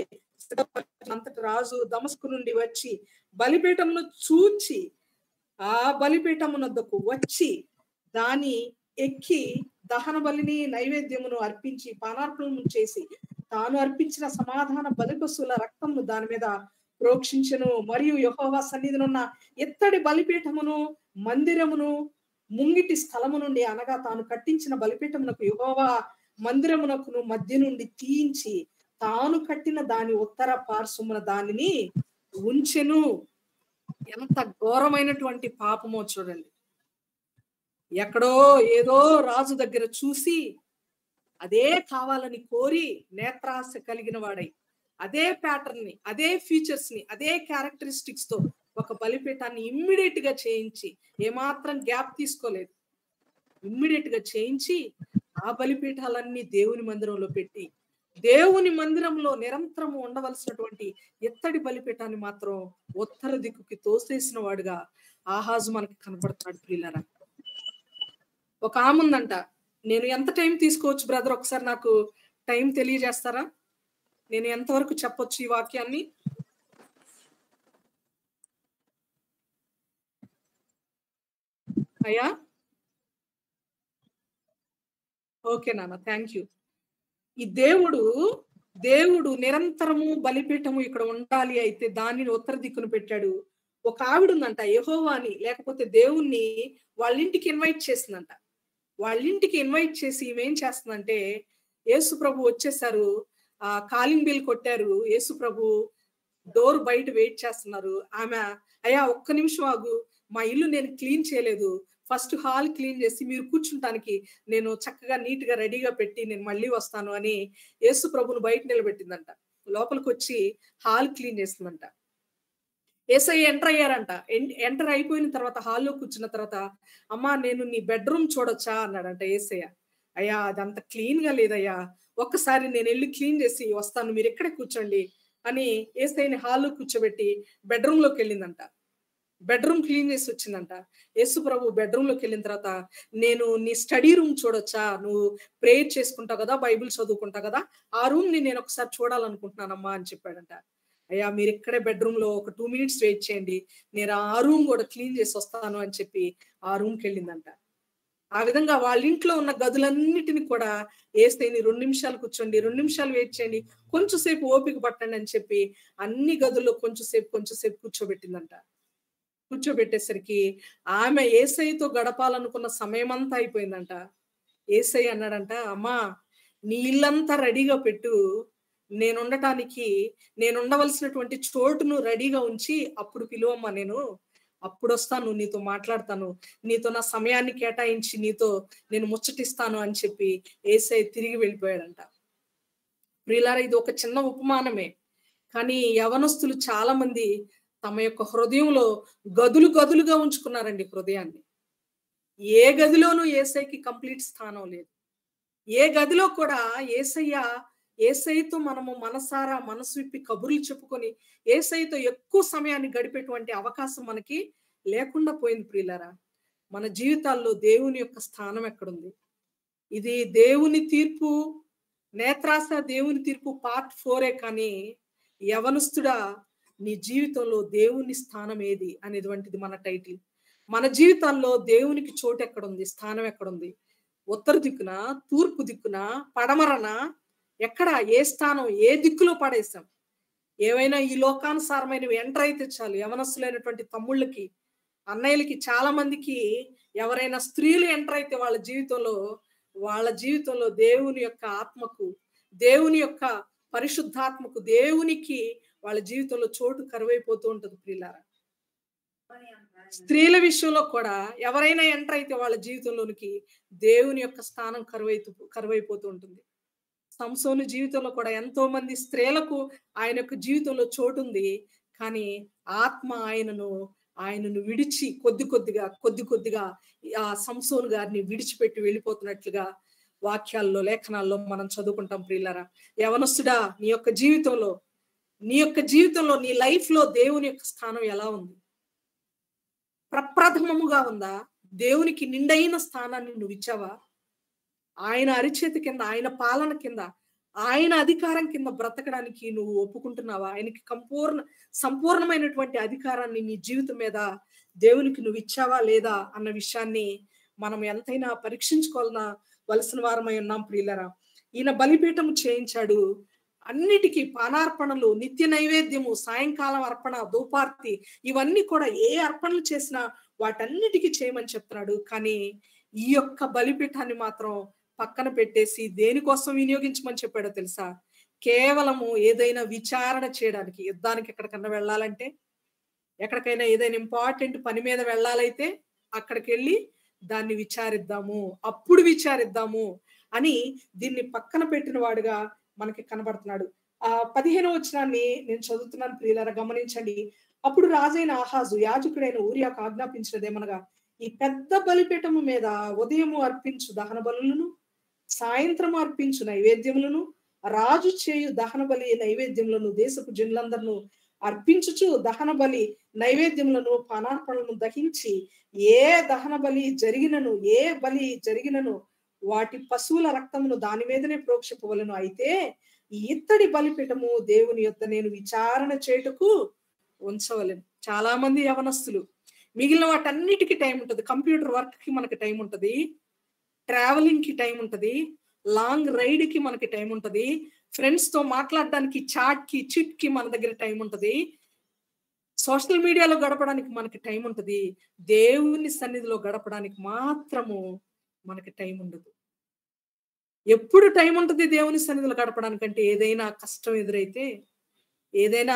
అంతటి రాజు దమస్కు నుండి వచ్చి బలిపీఠమును చూచి ఆ బలిపీఠమునద్దకు వచ్చి దాని ఎక్కి దహన బలిని నైవేద్యమును అర్పించి పానార్పణము చేసి తాను అర్పించిన సమాధాన బలిపశువుల రక్తమును దాని మీద ప్రోక్షించను మరియు యెహోవా సన్నిధినున్న ఎత్తడి బలిపీఠమును మందిరమును ముంగిటి స్థలము నుండి అనగా తాను కట్టించిన బలిపీఠమునకు యెహోవా మందిరమునకును మధ్య నుండి తీయించి తాను కట్టిన దాని ఉత్తర పార్శ్వమున దానిని ఉంచెను ఎంత ఘోరమైనటువంటి పాపమో చూడండి ఎక్కడో ఏదో రాజు దగ్గర చూసి అదే కావాలని కోరి నేత్రాశ కలిగిన వాడై అదే ప్యాటర్న్ ని అదే ఫీచర్స్ ని అదే క్యారెక్టరిస్టిక్స్ తో ఒక బలిపీఠాన్ని ఇమ్మీడియట్ గా చేయించి ఏమాత్రం గ్యాప్ తీసుకోలేదు ఇమ్మీడియట్ గా చేయించి ఆ బలిపీఠాలన్నీ దేవుని మందిరంలో పెట్టి దేవుని మందిరంలో నిరంతరము ఉండవలసినటువంటి ఎత్తడి బలిపీఠాన్ని మాత్రం ఉత్తర దిక్కుకి తోసేసిన వాడుగా ఆహాజు మనకి కనపడుతున్నాడు ప్రియులరా ఒక ఆమె ఉందంట నేను ఎంత టైం తీసుకోవచ్చు బ్రదర్ ఒకసారి నాకు టైం తెలియజేస్తారా నేను ఎంతవరకు చెప్పొచ్చు ఈ వాక్యాన్ని అయ్యా ఓకే నాన్న థ్యాంక్ యూ ఈ దేవుడు దేవుడు నిరంతరము బలిపీఠము ఇక్కడ ఉండాలి అయితే దానిని ఉత్తర దిక్కును పెట్టాడు ఒక ఆవిడ ఉందంట యహోవాని లేకపోతే దేవుణ్ణి వాళ్ళ ఇంటికి ఇన్వైట్ చేసిందంట వాళ్ళ ఇంటికి ఇన్వైట్ చేసి ఈమె ఏం చేస్తుందంటే యేసు ప్రభు వచ్చేసారు ఆ కాలింగ్ బిల్ కొట్టారు యేసు ప్రభు డోర్ బయట వెయిట్ చేస్తున్నారు ఆమె అయ్యా ఒక్క నిమిషం ఆగు మా ఇల్లు నేను క్లీన్ చేయలేదు ఫస్ట్ హాల్ క్లీన్ చేసి మీరు కూర్చుంటానికి నేను చక్కగా నీట్ గా రెడీగా పెట్టి నేను మళ్ళీ వస్తాను అని యేసు ప్రభును బయట నిలబెట్టిందంట లోపలికి వచ్చి హాల్ క్లీన్ చేస్తుందంట ఏసఐ ఎంటర్ అయ్యారంట ఎంటర్ అయిపోయిన తర్వాత హాల్లో కూర్చున్న తర్వాత అమ్మా నేను నీ బెడ్రూమ్ చూడొచ్చా అన్నాడంట ఏసయ్య అయ్యా అదంత క్లీన్ గా లేదయ్యా ఒక్కసారి నేను వెళ్ళి క్లీన్ చేసి వస్తాను మీరు ఎక్కడే కూర్చోండి అని ఏసైని హాల్లో కూర్చోబెట్టి బెడ్రూమ్ లోకి వెళ్ళిందంట బెడ్రూమ్ క్లీన్ చేసి వచ్చిందంట యేసు ప్రభు బెడ్రూమ్ లోకి వెళ్ళిన తర్వాత నేను నీ స్టడీ రూమ్ చూడొచ్చా నువ్వు ప్రేయర్ చేసుకుంటావు కదా బైబిల్ చదువుకుంటావు కదా ఆ రూమ్ ని నేను ఒకసారి చూడాలనుకుంటున్నానమ్మా అని చెప్పాడంట అయ్యా మీరు ఇక్కడే బెడ్రూమ్ లో ఒక టూ మినిట్స్ వెయిట్ చేయండి నేను ఆ రూమ్ కూడా క్లీన్ చేసి వస్తాను అని చెప్పి ఆ రూమ్కి వెళ్ళిందంట ఆ విధంగా వాళ్ళ ఇంట్లో ఉన్న గదులన్నిటిని కూడా వేస్తేని రెండు నిమిషాలు కూర్చోండి రెండు నిమిషాలు వెయిట్ చేయండి కొంచెం సేపు ఓపిక పట్టండి అని చెప్పి అన్ని గదుల్లో కొంచెం సేపు కొంచెం సేపు కూర్చోబెట్టిందంట కూర్చోబెట్టేసరికి ఆమె ఏసైతో గడపాలనుకున్న సమయం అంతా అయిపోయిందంట ఏసై అన్నాడంట అమ్మా నీ ఇల్లంతా రెడీగా పెట్టు నేను ఉండటానికి నేను ఉండవలసినటువంటి చోటును రెడీగా ఉంచి అప్పుడు పిలువమ్మా నేను అప్పుడు వస్తాను నీతో మాట్లాడతాను నీతో నా సమయాన్ని కేటాయించి నీతో నేను ముచ్చటిస్తాను అని చెప్పి ఏసై తిరిగి వెళ్ళిపోయాడంట ప్రియులారా ఇది ఒక చిన్న ఉపమానమే కానీ యవనస్తులు చాలా మంది తమ యొక్క హృదయంలో గదులు గదులుగా ఉంచుకున్నారండి హృదయాన్ని ఏ గదిలోనూ ఏసైకి కంప్లీట్ స్థానం లేదు ఏ గదిలో కూడా ఏసయ్య ఏసైతో మనము మనసారా మనసు విప్పి కబుర్లు చెప్పుకొని ఏసైతో ఎక్కువ సమయాన్ని గడిపేటువంటి అవకాశం మనకి లేకుండా పోయింది ప్రియులరా మన జీవితాల్లో దేవుని యొక్క స్థానం ఎక్కడుంది ఇది దేవుని తీర్పు నేత్రాస దేవుని తీర్పు పార్ట్ ఫోరే కానీ యవనస్తుడా నీ జీవితంలో దేవుని స్థానం ఏది అనేటువంటిది మన టైటిల్ మన జీవితాల్లో దేవునికి చోటు ఎక్కడుంది స్థానం ఎక్కడుంది ఉత్తర దిక్కున తూర్పు దిక్కున పడమరన ఎక్కడ ఏ స్థానం ఏ దిక్కులో పడేసాం ఏవైనా ఈ లోకానుసారమైనవి ఎంటర్ అయితే చాలు యవనస్తులైనటువంటి తమ్ముళ్ళకి అన్నయ్యలకి చాలా మందికి ఎవరైనా స్త్రీలు ఎంటర్ అయితే వాళ్ళ జీవితంలో వాళ్ళ జీవితంలో దేవుని యొక్క ఆత్మకు దేవుని యొక్క పరిశుద్ధాత్మకు దేవునికి వాళ్ళ జీవితంలో చోటు కరువైపోతూ ఉంటుంది ప్రియులారా స్త్రీల విషయంలో కూడా ఎవరైనా ఎంటర్ అయితే వాళ్ళ జీవితంలోనికి దేవుని యొక్క స్థానం కరువైతూ కరువైపోతూ ఉంటుంది సంసోను జీవితంలో కూడా ఎంతో మంది స్త్రీలకు ఆయన యొక్క జీవితంలో చోటు ఉంది కానీ ఆత్మ ఆయనను ఆయనను విడిచి కొద్ది కొద్దిగా కొద్ది కొద్దిగా ఆ సంసోను గారిని విడిచిపెట్టి వెళ్ళిపోతున్నట్లుగా వాక్యాల్లో లేఖనాల్లో మనం చదువుకుంటాం ప్రియులరా యవనస్తుడా నీ యొక్క జీవితంలో నీ యొక్క జీవితంలో నీ లైఫ్ లో దేవుని యొక్క స్థానం ఎలా ఉంది ప్రప్రథమముగా ఉందా దేవునికి నిండైన స్థానాన్ని నువ్వు ఇచ్చావా ఆయన అరిచేతి కింద ఆయన పాలన కింద ఆయన అధికారం కింద బ్రతకడానికి నువ్వు ఒప్పుకుంటున్నావా ఆయనకి సంపూర్ణ సంపూర్ణమైనటువంటి అధికారాన్ని నీ జీవితం మీద దేవునికి నువ్వు ఇచ్చావా లేదా అన్న విషయాన్ని మనం ఎంతైనా పరీక్షించుకోవాలన్న వలసిన వారమై ఉన్నాం ప్రియులరా ఈయన బలిపీఠం చేయించాడు అన్నిటికీ పానార్పణలు నిత్య నైవేద్యము సాయంకాలం అర్పణ ధూపార్తి ఇవన్నీ కూడా ఏ అర్పణలు చేసినా వాటన్నిటికీ చేయమని చెప్తున్నాడు కానీ ఈ యొక్క బలిపీఠాన్ని మాత్రం పక్కన పెట్టేసి దేనికోసం వినియోగించమని చెప్పాడో తెలుసా కేవలము ఏదైనా విచారణ చేయడానికి యుద్ధానికి ఎక్కడికన్నా వెళ్ళాలంటే ఎక్కడికైనా ఏదైనా ఇంపార్టెంట్ పని మీద వెళ్ళాలైతే అక్కడికి వెళ్ళి దాన్ని విచారిద్దాము అప్పుడు విచారిద్దాము అని దీన్ని పక్కన పెట్టిన వాడుగా మనకి కనబడుతున్నాడు ఆ పదిహేను వచనాన్ని నేను చదువుతున్నాను ప్రియులారా గమనించండి అప్పుడు రాజైన ఆహాజు యాజకుడైన ఊరియాకు ఆజ్ఞాపించినదేమనగా ఈ పెద్ద బలిపీఠము మీద ఉదయము అర్పించు దహన బలులను సాయంత్రం అర్పించు నైవేద్యములను రాజు చేయు దహన బలి నైవేద్యములను దేశపు జనులందరిను అర్పించుచు దహన బలి నైవేద్యములను పానార్పణలను దహించి ఏ దహన బలి జరిగినను ఏ బలి జరిగినను వాటి పశువుల రక్తమును దాని మీదనే ప్రోక్షిపవలను అయితే ఈ ఇత్తడి బలిపీఠము దేవుని యొక్క నేను విచారణ చేయుటకు ఉంచవలను చాలా మంది యవనస్తులు మిగిలిన వాటన్నిటికీ టైం ఉంటుంది కంప్యూటర్ వర్క్ కి మనకి టైం ఉంటుంది ట్రావెలింగ్ కి టైం ఉంటుంది లాంగ్ రైడ్ కి మనకి టైం ఉంటుంది ఫ్రెండ్స్ తో మాట్లాడడానికి చాట్ కి చిట్ కి మన దగ్గర టైం ఉంటుంది సోషల్ మీడియాలో గడపడానికి మనకి టైం ఉంటుంది దేవుని సన్నిధిలో గడపడానికి మాత్రము మనకి టైం ఉండదు ఎప్పుడు టైం ఉంటుంది దేవుని సన్నిధిలో గడపడానికంటే ఏదైనా కష్టం ఎదురైతే ఏదైనా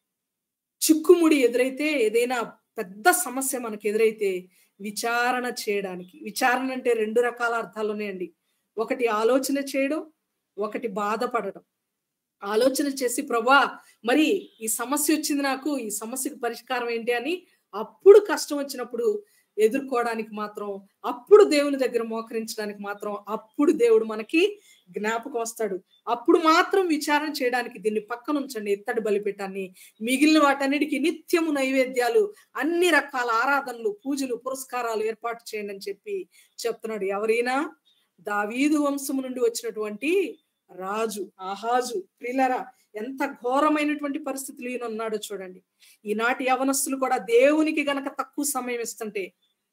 చిక్కుముడి ఎదురైతే ఏదైనా పెద్ద సమస్య మనకు ఎదురైతే విచారణ చేయడానికి విచారణ అంటే రెండు రకాల అర్థాలు ఉన్నాయండి ఒకటి ఆలోచన చేయడం ఒకటి బాధపడడం ఆలోచన చేసి ప్రభా మరి ఈ సమస్య వచ్చింది నాకు ఈ సమస్యకు పరిష్కారం ఏంటి అని అప్పుడు కష్టం వచ్చినప్పుడు ఎదుర్కోవడానికి మాత్రం అప్పుడు దేవుని దగ్గర మోకరించడానికి మాత్రం అప్పుడు దేవుడు మనకి జ్ఞాపకం వస్తాడు అప్పుడు మాత్రం విచారణ చేయడానికి దీన్ని పక్కన ఉంచండి ఎత్తడి బలిపీఠాన్ని మిగిలిన వాటన్నిటికీ నిత్యము నైవేద్యాలు అన్ని రకాల ఆరాధనలు పూజలు పురస్కారాలు ఏర్పాటు చేయండి అని చెప్పి చెప్తున్నాడు ఎవరైనా దావీదు వంశము నుండి వచ్చినటువంటి రాజు ఆహాజు ప్రిలరా ఎంత ఘోరమైనటువంటి పరిస్థితులు ఈయన ఉన్నాడో చూడండి ఈనాటి యవనస్తులు కూడా దేవునికి గనక తక్కువ సమయం ఇస్తుంటే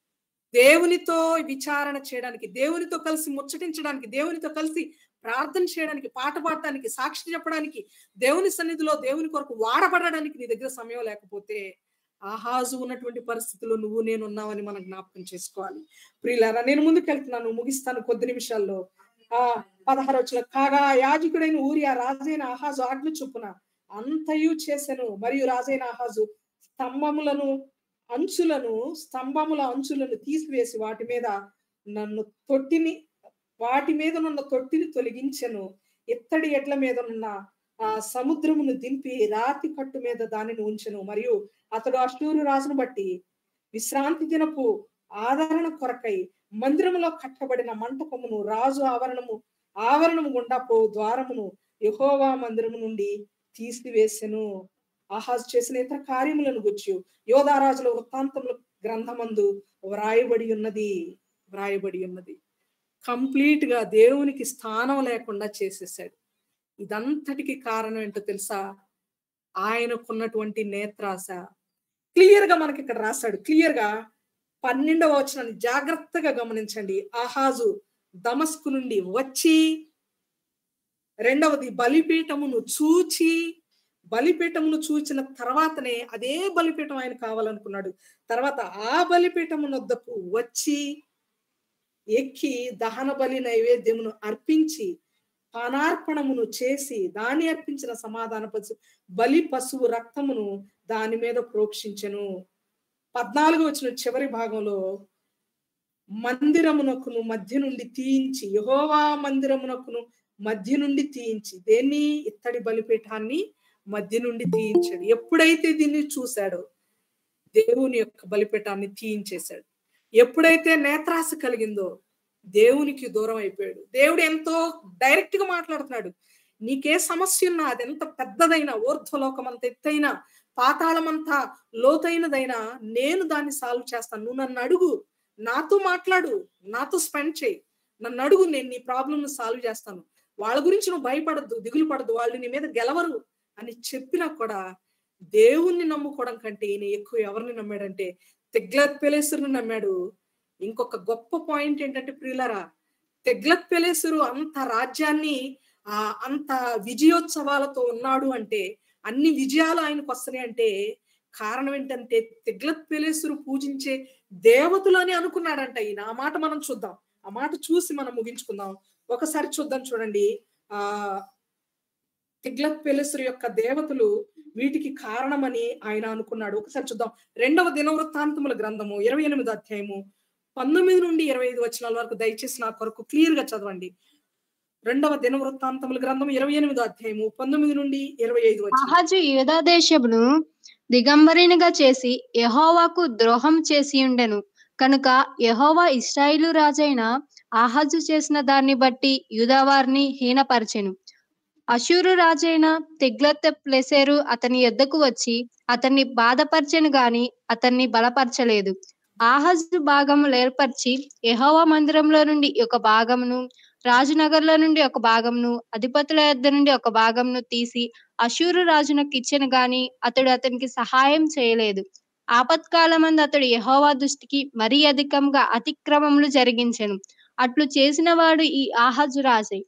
దేవునితో విచారణ చేయడానికి దేవునితో కలిసి ముచ్చటించడానికి దేవునితో కలిసి ప్రార్థన చేయడానికి పాట పాడటానికి సాక్షి చెప్పడానికి దేవుని సన్నిధిలో దేవుని కొరకు వాడబడడానికి నీ దగ్గర సమయం లేకపోతే ఆహాజు ఉన్నటువంటి పరిస్థితుల్లో నువ్వు నేను ఉన్నావని మనం జ్ఞాపకం చేసుకోవాలి ప్రియులారా నేను ముందుకెళ్తున్నాను ముగిస్తాను కొద్ది నిమిషాల్లో ఆ పదహారు వచ్చిన కాగా యాజకుడైన ఊరియా రాజైన ఆహాజు ఆజ్ఞ చొప్పున అంతయు చేసెను మరియు రాజైన ఆహాజు స్తంభములను అంచులను స్తంభముల అంచులను తీసివేసి వాటి మీద నన్ను తొట్టిని వాటి మీద నున్న తొట్టిని తొలగించెను ఇత్తడి ఎడ్ల మీద ఉన్న ఆ సముద్రమును దింపి రాతి కట్టు మీద దానిని ఉంచెను మరియు అతడు అష్టూరు రాజును బట్టి విశ్రాంతి దినపు ఆదరణ కొరకై మందిరములో కట్టబడిన మంటపమును రాజు ఆవరణము ఆవరణము గుండా పో ద్వారమును యహోవా మందిరము నుండి తీసివేసెను ఆహాజ్ చేసిన ఇతర కార్యములను గుర్చి యోధారాజుల వృత్తాంతముల గ్రంథమందు వ్రాయబడి ఉన్నది వ్రాయబడి ఉన్నది కంప్లీట్ గా దేవునికి స్థానం లేకుండా చేసేసాడు ఇదంతటికి కారణం ఏంటో తెలుసా ఆయనకున్నటువంటి నేత్రాస క్లియర్ గా మనకి ఇక్కడ రాశాడు క్లియర్ గా పన్నెండవ వచనాన్ని జాగ్రత్తగా గమనించండి ఆహాజు దమస్కు నుండి వచ్చి రెండవది బలిపీఠమును చూచి బలిపీఠమును చూచిన తర్వాతనే అదే బలిపీఠం ఆయన కావాలనుకున్నాడు తర్వాత ఆ బలిపీఠము వద్దకు వచ్చి ఎక్కి దహన బలి నైవేద్యమును అర్పించి పానార్పణమును చేసి దాన్ని అర్పించిన సమాధాన పశు బలి పశువు రక్తమును దాని మీద ప్రోక్షించెను పద్నాలుగు వచ్చిన చివరి భాగంలో మందిరమునకును మధ్య నుండి తీయించి యహోవా మందిరమునకును మధ్య నుండి తీయించి దేన్ని ఇత్తడి బలిపీఠాన్ని మధ్య నుండి తీయించాడు ఎప్పుడైతే దీన్ని చూశాడో దేవుని యొక్క బలిపీఠాన్ని తీయించేశాడు ఎప్పుడైతే నేత్రాస కలిగిందో దేవునికి దూరం అయిపోయాడు దేవుడు ఎంతో డైరెక్ట్ గా మాట్లాడుతున్నాడు నీకే సమస్య ఉన్నా అది ఎంత పెద్దదైనా ఊర్ధ్వలోకం అంత ఎత్తైనా పాతాళమంతా లోతైనదైనా నేను దాన్ని సాల్వ్ చేస్తాను నువ్వు నన్ను అడుగు నాతో మాట్లాడు నాతో స్పెండ్ చేయి నన్ను అడుగు నేను నీ ప్రాబ్లమ్ సాల్వ్ చేస్తాను వాళ్ళ గురించి నువ్వు భయపడద్దు దిగులు పడద్దు వాళ్ళు నీ మీద గెలవరు అని చెప్పినా కూడా దేవుణ్ణి నమ్ముకోవడం కంటే ఈయన ఎక్కువ ఎవరిని నమ్మాడంటే తెగ్లత్ పెలేసురుని నమ్మాడు ఇంకొక గొప్ప పాయింట్ ఏంటంటే ప్రియులరా తెగ్లత్ పెలేసురు అంత రాజ్యాన్ని ఆ అంత విజయోత్సవాలతో ఉన్నాడు అంటే అన్ని విజయాలు ఆయనకు వస్తున్నాయి అంటే కారణం ఏంటంటే తిగ్లత్ పెలేసురు పూజించే దేవతలు అని అనుకున్నాడంట ఈయన ఆ మాట మనం చూద్దాం ఆ మాట చూసి మనం ముగించుకుందాం ఒకసారి చూద్దాం చూడండి ఆ తిగ్లత్ పెలెసురు యొక్క దేవతలు వీటికి కారణమని ఆయన అనుకున్నాడు ఒకసారి చూద్దాం రెండవ దినవృత్తాంతముల గ్రంథము ఇరవై ఎనిమిది అధ్యాయము పంతొమ్మిది నుండి ఇరవై ఐదు వచనాల వరకు దయచేసి నా కొరకు క్లియర్ గా చదవండి రెండవ దినవృత్తాంతముల గ్రంథం ఇరవై ఎనిమిదో అధ్యాయము పంతొమ్మిది నుండి ఇరవై ఐదు వచనం ఆహాజు యూదా దేశమును దిగంబరినిగా చేసి యెహోవాకు ద్రోహం చేసి ఉండెను కనుక యెహోవా ఇస్రాయిలు రాజైన ఆహాజు చేసిన దాన్ని బట్టి యూదావారిని హీనపరచెను అషూరు రాజైన తిగ్లత్ ప్లెసెరు అతని యొద్దకు వచ్చి అతన్ని బాధపరచెను గాని అతన్ని బలపరచలేదు ఆహాజు భాగములు ఏర్పరిచి యెహోవా మందిరంలో నుండి ఒక భాగమును రాజునగర్లో నుండి ఒక భాగంను అధిపతుల యొద్ద నుండి ఒక భాగంను తీసి అషూరు రాజునకు ఇచ్చెను గాని అతడు అతనికి సహాయం చేయలేదు ఆపత్కాలమందు అతడు యెహోవా దృష్టికి మరీ అధికంగా అతిక్రమములు జరిగించెను అట్లు చేసిన వాడు ఈ ఆహాజు రాజే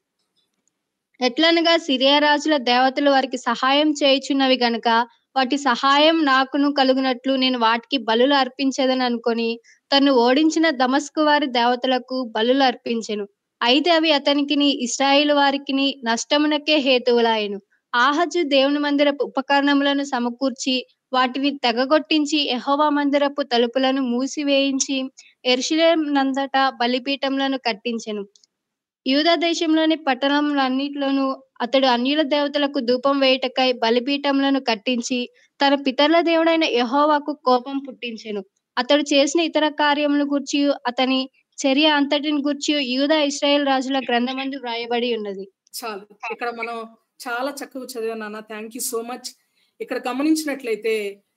ఎట్లనగా సిరియా రాజుల దేవతలు వారికి సహాయం చేయుచున్నవి గనుక వాటి సహాయం నాకును కలుగునట్లు నేను వాటికి బలులు అర్పించదని అనుకొని తను ఓడించిన దమస్కు వారి దేవతలకు బలులు అర్పించెను అయితే అవి అతనికిని ఇస్రాయేల్ వారికిని నష్టమునకే హేతువులాయను ఆహజు దేవుని మందిరపు ఉపకరణములను సమకూర్చి వాటిని తెగగొట్టించి యెహోవా మందిరపు తలుపులను మూసివేయించి ఎరుషలేం నందట బలిపీఠములను కట్టించెను యూదా దేశంలోని పట్టణములన్నిటిలోనూ అతడు అన్యుల దేవతలకు ధూపం వేయుటకై బలిపీఠములను కట్టించి తన పితరుల దేవుడైన యెహోవాకు కోపం పుట్టించెను అతడు చేసిన ఇతర కార్యములు గూర్చి అతని చర్య అంతటిని గూర్చి యూదా ఇస్రాయేల్ రాజుల గ్రంథమందు వ్రాయబడి ఉన్నది చాలు ఇక్కడ మనం చాలా చక్కగా చదివాను నాన్న థ్యాంక్ యూ సో మచ్ ఇక్కడ గమనించినట్లయితే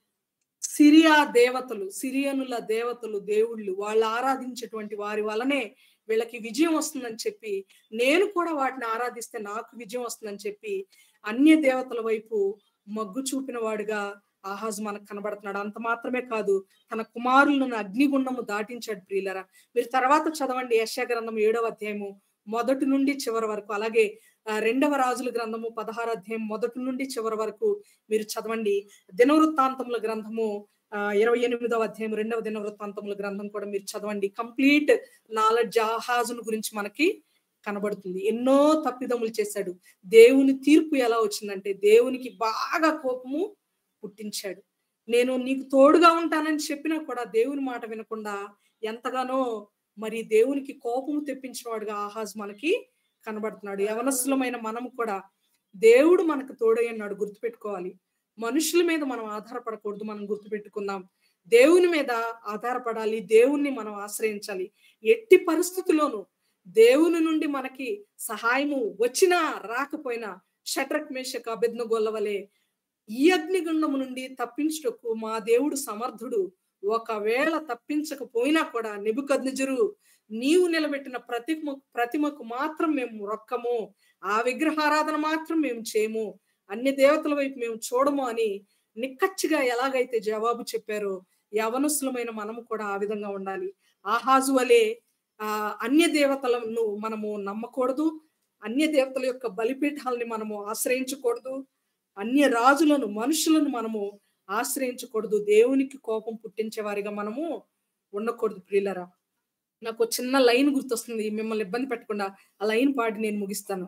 సిరియా దేవతలు సిరియనుల దేవతలు దేవుళ్ళు వాళ్ళు ఆరాధించేటువంటి వారి వలనే వీళ్ళకి విజయం వస్తుందని చెప్పి నేను కూడా వాటిని ఆరాధిస్తే నాకు విజయం వస్తుందని చెప్పి అన్య దేవతల వైపు మగ్గు చూపిన వాడుగా ఆహాజ్ మనకు కనబడుతున్నాడు అంత మాత్రమే కాదు తన కుమారులను అగ్నిగుండము దాటించాడు ప్రియులరా మీరు తర్వాత చదవండి యశా గ్రంథం ఏడవ అధ్యాయము మొదటి నుండి చివరి వరకు అలాగే ఆ, రెండవ రాజుల గ్రంథము పదహార అధ్యాయం మొదటి నుండి చివరి వరకు మీరు చదవండి దినవృత్తాంతముల గ్రంథము ఆ, ఇరవై ఎనిమిదవ అధ్యాయం రెండవ దినవృత్తాంతముల గ్రంథం కూడా మీరు చదవండి కంప్లీట్ నాలెడ్జ్ ఆహాజును గురించి మనకి కనబడుతుంది ఎన్నో తప్పిదములు చేశాడు దేవుని తీర్పు ఎలా వచ్చిందంటే దేవునికి బాగా కోపము పుట్టించాడు నేను నీకు తోడుగా ఉంటానని చెప్పినా కూడా దేవుని మాట వినకుండా ఎంతగానో మరి దేవునికి కోపము తెప్పించిన వాడుగా ఆహాజ్ మనకి కనబడుతున్నాడు యవనస్తులమైన మనం కూడా దేవుడు మనకు తోడై అన్నాడు గుర్తుపెట్టుకోవాలి మనుషుల మీద మనం ఆధారపడకూడదు మనం గుర్తుపెట్టుకుందాం దేవుని మీద ఆధారపడాలి దేవుణ్ణి మనం ఆశ్రయించాలి ఎట్టి పరిస్థితుల్లోనూ దేవుని నుండి మనకి సహాయము వచ్చినా రాకపోయినా షట్రక్ మేషక అభిజ్ఞగోళ్ళ వలె ఈ అగ్నిగుండము నుండి తప్పించుటకు మా దేవుడు సమర్థుడు ఒకవేళ తప్పించకపోయినా కూడా నిబుకద్నిజరు నీవు నిలబెట్టిన ప్రతిమ ప్రతిమకు మాత్రం మేము రొక్కము ఆ విగ్రహారాధన మాత్రం మేము చేయము అన్ని దేవతల వైపు మేము చూడము అని నిక్కచ్చిగా ఎలాగైతే జవాబు చెప్పారో యవనస్తులమైన మనము కూడా ఆ విధంగా ఉండాలి ఆహాజు వలె ఆ అన్య దేవతలను మనము నమ్మకూడదు అన్య దేవతల యొక్క బలిపీఠాలని మనము ఆశ్రయించకూడదు అన్య రాజులను మనుషులను మనము ఆశ్రయించకూడదు దేవునికి కోపం పుట్టించే వారిగా మనము ఉండకూడదు ప్రియులరా నాకు ఒక చిన్న లైన్ గుర్తొస్తుంది మిమ్మల్ని ఇబ్బంది పెట్టకుండా ఆ లైన్ పాడి నేను ముగిస్తాను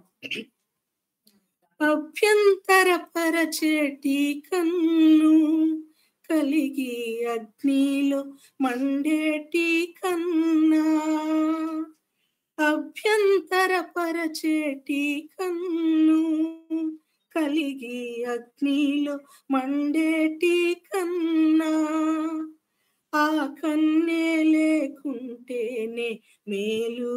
అభ్యంతర పరచేటి కన్ను కలిగి అగ్నిలో మండేటి కన్నా అభ్యంతర పరచేటి కన్ను కలిగి అగ్నిలో మండేటి కన్నా ఆ కన్నే లేకుంటేనే మేలు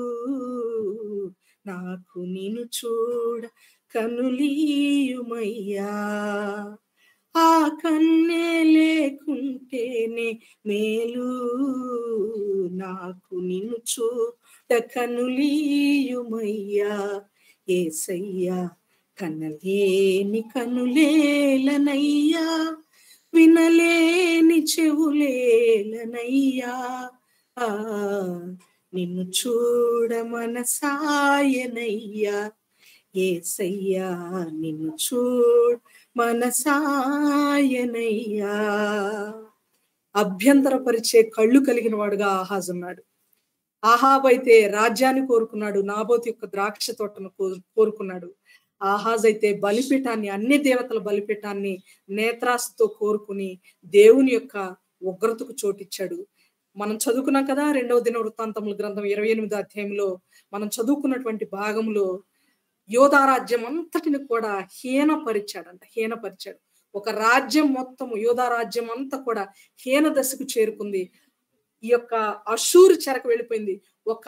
నాకు నిన్ను చూడ కనులీయుమయ్యా ఆ కన్నే లేకుంటేనే మేలు నాకు నిన్ను చూడ కనులీయుమయ్యా ఏసయ్యా కనలేని కనులేలనయ్యా వినలేని చెవులేలనయ్యా ఆ నిన్ను చూడ మనసాయనయ్యా ఏసయ్యా నిన్ను చూడ్ మనసాయనయ్యా అభ్యంతరపరిచే కళ్ళు కలిగిన వాడుగా ఆహాజ్ ఉన్నాడు ఆహాబ్ అయితే రాజ్యాన్ని కోరుకున్నాడు నాబోతు యొక్క ద్రాక్ష తోటను కో- కోరుకున్నాడు ఆహాజ్ అయితే బలిపీఠాన్ని అన్ని దేవతల బలిపీఠాన్ని నేత్రాసుతో కోరుకుని దేవుని యొక్క ఉగ్రతకు చోటిచ్చాడు మనం చదువుకున్నాం కదా రెండవ దిన వృత్తాంతముల గ్రంథం ఇరవై ఎనిమిదో అధ్యాయంలో మనం చదువుకున్నటువంటి భాగంలో యోధారాజ్యం అంతటిని కూడా హీనపరిచాడంట హీనపరిచాడు ఒక రాజ్యం మొత్తము యోధా రాజ్యం అంతా కూడా హీన దశకు చేరుకుంది ఈ యొక్క అశూరు చెరకు వెళ్ళిపోయింది ఒక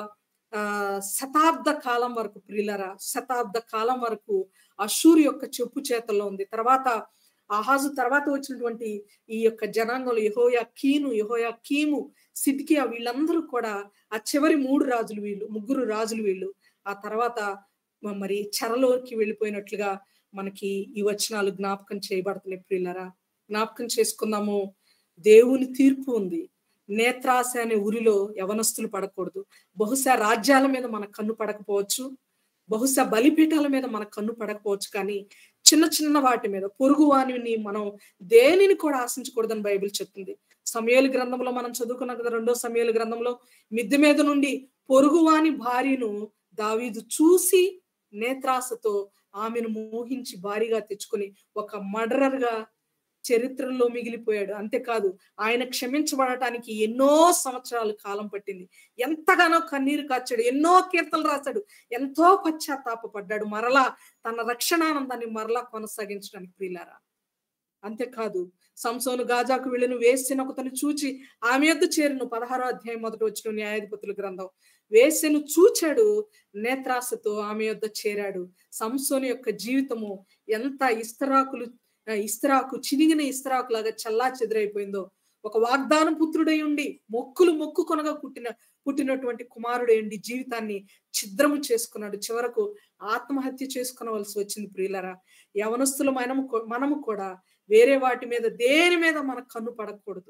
ఆ శతాబ్ద కాలం వరకు ప్రియులరా శతాబ్ద కాలం వరకు అశూరు యొక్క చెప్పు చేతల్లో ఉంది తర్వాత ఆహాజు తర్వాత వచ్చినటువంటి ఈ యొక్క జనాంగంలో యహోయా కీను యహోయా కీము సిద్కియా వీళ్ళందరూ కూడా ఆ చివరి మూడు రాజులు వీళ్ళు ముగ్గురు రాజులు వీళ్ళు ఆ తర్వాత మ- మరి చెరలోకి వెళ్ళిపోయినట్లుగా మనకి ఈ వచనాలు జ్ఞాపకం చేయబడుతున్నాయి ప్రియులరా జ్ఞాపకం చేసుకుందాము దేవుని తీర్పు ఉంది నేత్రాశ అనే ఊరిలో యవనస్తులు పడకూడదు బహుశా రాజ్యాల మీద మన కన్ను పడకపోవచ్చు బహుశా బలిపీఠాల మీద మన కన్ను పడకపోవచ్చు కానీ చిన్న చిన్న వాటి మీద పొరుగు వాణిని మనం దేనిని కూడా ఆశించకూడదని బైబిల్ చెప్తుంది సమయాల గ్రంథంలో మనం చదువుకున్నాం కదా రెండో సమయాల గ్రంథంలో మిద్దె మీద నుండి పొరుగువాని భార్యను దావీదు చూసి నేత్రాసతో ఆమెను మోహించి భారీగా తెచ్చుకొని ఒక మర్డరర్ గా చరిత్రలో మిగిలిపోయాడు అంతేకాదు ఆయన క్షమించబడటానికి ఎన్నో సంవత్సరాల కాలం పట్టింది ఎంతగానో కన్నీరు కాచాడు ఎన్నో కీర్తనలు రాశాడు ఎంతో పశ్చాత్తాపడ్డాడు మరలా తన రక్షణానందాన్ని మరలా కొనసాగించడానికి ప్రియులారా అంతేకాదు సంసోను గాజాకు వెళ్ళను వేసిన ఒకతను చూచి ఆమె యొద్ద చేరును పదహారో అధ్యాయం మొదటి వచ్చిన న్యాయాధిపతుల గ్రంథం వేసెను చూచాడు నేత్రాసతో ఆమె యొద్ద చేరాడు సంసోను యొక్క జీవితము ఎంత ఇస్తరాకులు ఆ, ఇస్తరాకు చినిగిన ఇస్తరాకు లాగా చల్లా చెదిరైపోయిందో ఒక వాగ్దాన పుత్రుడై ఉండి మొక్కులు మొక్కు కొనగా పుట్టిన పుట్టినటువంటి కుమారుడై ఉండి జీవితాన్ని ఛిద్రము చేసుకున్నాడు చివరకు ఆత్మహత్య చేసుకునవలసి వచ్చింది ప్రియులరా యవనస్తులు మనము కూ- మనము కూడా వేరే వాటి మీద దేని మీద మన కన్ను పడకూడదు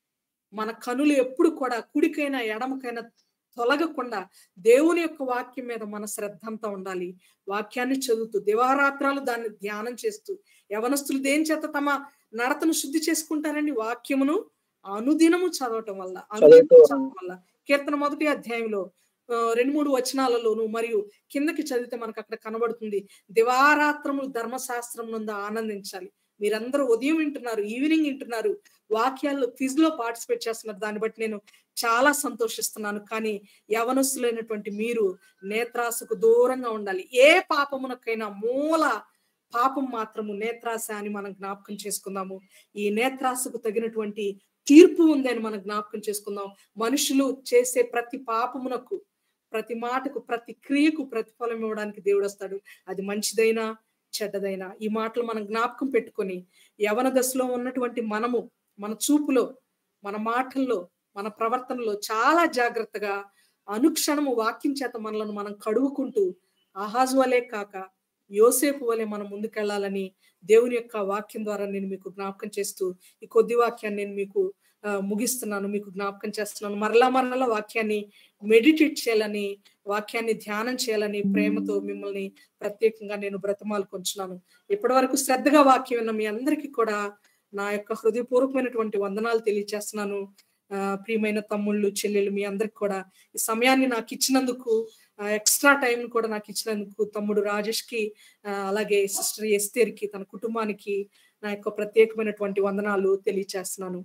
మన కనులు ఎప్పుడు కూడా కుడికైనా ఎడమకైనా తొలగకుండా దేవుని యొక్క వాక్యం మీద మన శ్రద్ధ అంతా ఉండాలి వాక్యాన్ని చదువుతూ దివారాత్రాలు దాన్ని ధ్యానం చేస్తూ యవనస్తులు దేని చేత తమ నడతను శుద్ధి చేసుకుంటారని వాక్యమును అనుదినము చదవటం వల్ల అనుదినము చదవటం వల్ల కీర్తన మొదటి అధ్యాయంలో ఆ, రెండు మూడు వచనాలలోను మరియు కిందకి చదివితే మనకు అక్కడ కనబడుతుంది దివారాత్రములు ధర్మశాస్త్రం నుండి ఆనందించాలి మీరందరూ ఉదయం వింటున్నారు ఈవినింగ్ వింటున్నారు వాక్యాలు క్విజ్ లో పార్టిసిపేట్ చేస్తున్నారు దాన్ని బట్టి నేను చాలా సంతోషిస్తున్నాను కానీ యవనస్తులైనటువంటి మీరు నేత్రాసకు దూరంగా ఉండాలి ఏ పాపమునకైనా మూల పాపం మాత్రము నేత్రాస అని మనం జ్ఞాపకం చేసుకుందాము ఈ నేత్రాసకు తగినటువంటి తీర్పు ఉంది అని మనం జ్ఞాపకం చేసుకుందాం మనుషులు చేసే ప్రతి పాపమునకు ప్రతి మాటకు ప్రతి క్రియకు ప్రతిఫలం ఇవ్వడానికి దేవుడు వస్తాడు అది మంచిదైనా చెడ్డదైనా ఈ మాటలు మనం జ్ఞాపకం పెట్టుకొని యవన దశలో ఉన్నటువంటి మనము మన చూపులో మన మాటల్లో మన ప్రవర్తనలో చాలా జాగ్రత్తగా అనుక్షణము వాక్యం చేత మనలను మనం కడుగుకుంటూ ఆహాజు వలే కాక యోసేపు వలె మనం ముందుకెళ్లాలని దేవుని యొక్క వాక్యం ద్వారా నేను మీకు జ్ఞాపకం చేస్తూ ఈ కొద్ది వాక్యాన్ని నేను మీకు ఆ, ముగిస్తున్నాను మీకు జ్ఞాపకం చేస్తున్నాను మరలా మరలా వాక్యాన్ని మెడిటేట్ చేయాలని వాక్యాన్ని ధ్యానం చేయాలని ప్రేమతో మిమ్మల్ని ప్రత్యేకంగా నేను బ్రతమాలు కొంచున్నాను ఇప్పటి వరకు శ్రద్ధగా వాక్యం విన్న మీ అందరికీ కూడా నా యొక్క హృదయపూర్వకమైనటువంటి వందనాలు తెలియజేస్తున్నాను ఆ, ప్రియమైన తమ్ముళ్ళు చెల్లెలు మీ అందరికి కూడా ఈ సమయాన్ని నాకు ఇచ్చినందుకు ఎక్స్ట్రా టైం కూడా నాకు ఇచ్చినందుకు తమ్ముడు రాజేష్ కి ఆ, అలాగే సిస్టర్ ఎస్తేర్ కి తన కుటుంబానికి నా యొక్క ప్రత్యేకమైనటువంటి వందనాలు తెలియచేస్తున్నాను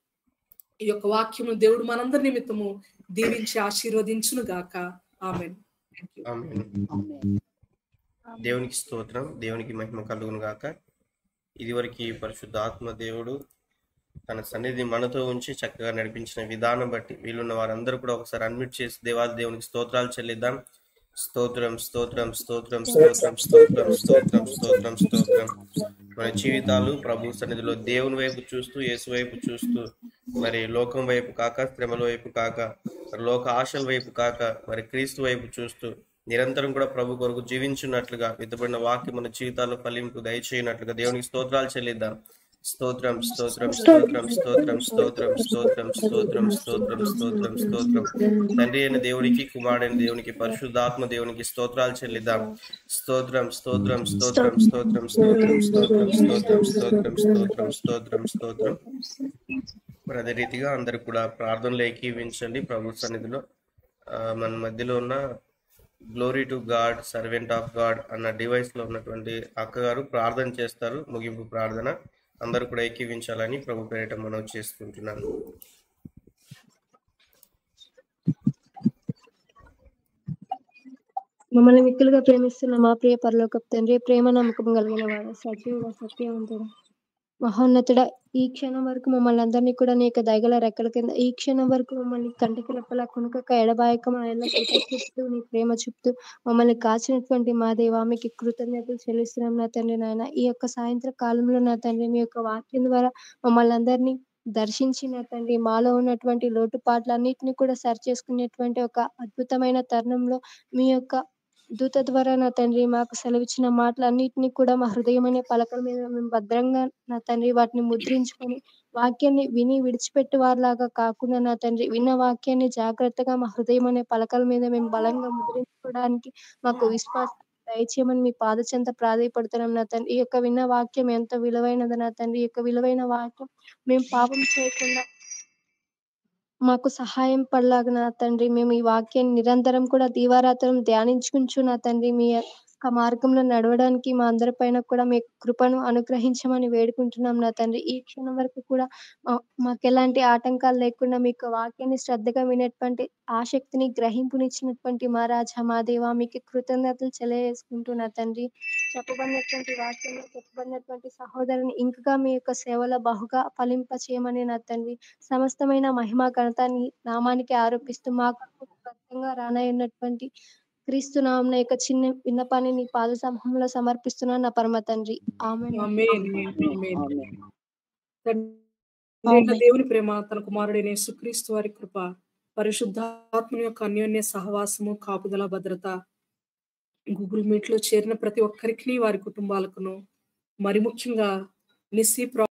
ఈ యొక్క వాక్యము దేవుడు మనందరి నిమిత్తము దీవించి ఆశీర్వదించును గాక ఆమెన్ ఆమేన్. దేవునికి స్తోత్రం దేవునికి మహిమ కలుగును గాక ఇదివరకు పరిశుద్ధ ఆత్మ దేవుడు తన సన్నిధి మనతో ఉంచి చక్కగా నడిపించిన విధానం బట్టి వీళ్ళున్న వారందరూ కూడా ఒకసారి అన్మిట్ చేసి దేవాది దేవునికి స్తోత్రాలు చెల్లిద్దాం స్తోత్రం స్తోత్రం స్తోత్రం స్తోత్రం స్తోత్రం స్తోత్రం స్తోత్రం స్తోత్రం మన జీవితాలు ప్రభు సన్నిధిలో దేవుని వైపు చూస్తూ యేసు వైపు చూస్తూ మరి లోకం వైపు కాక శ్రమల వైపు కాక మరి లోక ఆశల వైపు కాక మరి క్రీస్తు వైపు చూస్తూ నిరంతరం కూడా ప్రభు కొరకు జీవించున్నట్లుగా విత్తబడిన వాక్యం మన జీవితాల్లో ఫలింపు దయచేయనట్లుగా దేవునికి స్తోత్రాలు చెల్లిద్దాం స్తోత్రం స్తోత్రం స్తోత్రం స్తోత్రం స్తోత్రం స్తోత్రం స్తోత్రం స్తోత్రం స్తోత్రం స్తోత్రం తండ్రి అయిన దేవునికి కుమారుడైన దేవునికి పరిశుద్ధాత్మ దేవునికి స్తోత్రాలు చెల్లిద్దాం స్తోత్రం స్తోత్రం స్తోత్రం స్తోత్రం స్తోత్రం స్తోత్రం స్తోత్రం స్తోత్రం స్తోత్రం స్తోత్రం స్తోత్రం మరి అదే రీతిగా అందరు కూడా ప్రార్థనలు ఏకీవించండి ప్రభు సన్నిధిలో ఆ, మన మధ్యలో ఉన్న glory to God servant of God అన్న డివైస్ లో ఉన్నటువంటి అక్కగారు ప్రార్థన చేస్తారు ముగింపు ప్రార్థన అందరూ కూడా ఏకీవించాలని ప్రభు పేరిట మనం చేసుకుంటున్నాను మమ్మల్ని మిక్కులుగా ప్రేమిస్తున్న మా ప్రియ పరలోకపు తండ్రి ప్రేమ నమ్మకం కలిగిన వాడు సజీవుడ సత్యవంతుడు మహోన్నతుడ ఈ క్షణం వరకు మమ్మల్ని అందరినీ కూడా నీ యొక్క దయగల రెక్కల కింద ఈ క్షణం వరకు మమ్మల్ని కంటికి రెప్పలా కొనుకక ఎడబాయక మా ఎల్ల చూపుతూ నీ ప్రేమ చూపుతూ మమ్మల్ని కాచినటువంటి మా దేవా మీకు కృతజ్ఞతలు చెల్లిస్తున్నాం నా తండ్రి నాయన ఈ యొక్క సాయంత్ర కాలంలో నా తండ్రి మీ యొక్క వాక్యం ద్వారా మమ్మల్ని అందరినీ దర్శించి నా తండ్రి మాలో ఉన్నటువంటి లోటుపాట్లన్నిటిని కూడా సరి చేసుకునేటువంటి ఒక అద్భుతమైన తరుణంలో మీ యొక్క దూత ద్వారా నా తండ్రి మాకు సెలవిచ్చిన మాటలన్నిటినీ కూడా మా హృదయం అనే పలకల మీద మేము భద్రంగా నా తండ్రి వాటిని ముద్రించుకొని వాక్యాన్ని విని విడిచిపెట్టే వారిలాగా కాకుండా నా తండ్రి విన్న వాక్యాన్ని జాగ్రత్తగా మా హృదయం అనే పలకల మీద మేము బలంగా ముద్రించుకోవడానికి మాకు విశ్వాసం దయచేయమని మీ పాద చెంత ప్రాధాయపడుతున్నాం నా తండ్రి ఈ యొక్క విన్న వాక్యం ఎంత విలువైనది నా తండ్రి ఈ యొక్క విలువైన వాక్యం మేము పాపం చేయకుండా మాకు సహాయం పడలాగా నా తండ్రి మేము ఈ వాక్యాన్ని నిరంతరం కూడా దీవారాత్రం ధ్యానించుకుంటూ నా తండ్రి మీ యొక్క మార్గంలో నడవడానికి మా అందరి పైన కూడా మీ కృపను అనుగ్రహించమని వేడుకుంటున్నాం నా తండ్రి ఈ క్షణం వరకు కూడా మా- మాకు ఎలాంటి ఆటంకాలు లేకుండా మీకు వాక్యాన్ని శ్రద్ధగా వినేటువంటి ఆసక్తిని గ్రహింపునిచ్చినటువంటి మా రాజా మా దేవా మీకు కృతజ్ఞతలు తెలియజేసుకుంటూ నా తండ్రి చెప్పబడినటువంటి వాక్యంలో చెప్పబడినటువంటి సహోదరుని ఇంకగా మీ యొక్క సేవలో బహుగా ఫలింప చేయమని నా తండ్రి సమస్తమైన మహిమ ఘనతాన్ని నామానికి ఆరోపిస్తూ మాకు ఖచ్చితంగా రానయ్యున్నటువంటి క్రీస్తు నామం యొక్క చిన్న విన్నపాన్ని నీ పాద సమూహంలో సమర్పిస్తున్నాను నా పరమ తండ్రి ఆమె ఆమేన్. ఆమేన్. తండ్రి అయిన దేవుని ప్రేమ తన కుమారుడైన యేసుక్రీస్తు వారి కృప పరిశుద్ధాత్మ యొక్క అన్యోన్య సహవాసము కాపుదల భద్రత గూగుల్ మీట్ లో చేరిన ప్రతి ఒక్కరికి వారి కుటుంబాలకును మరి ముఖ్యంగా నిస్సి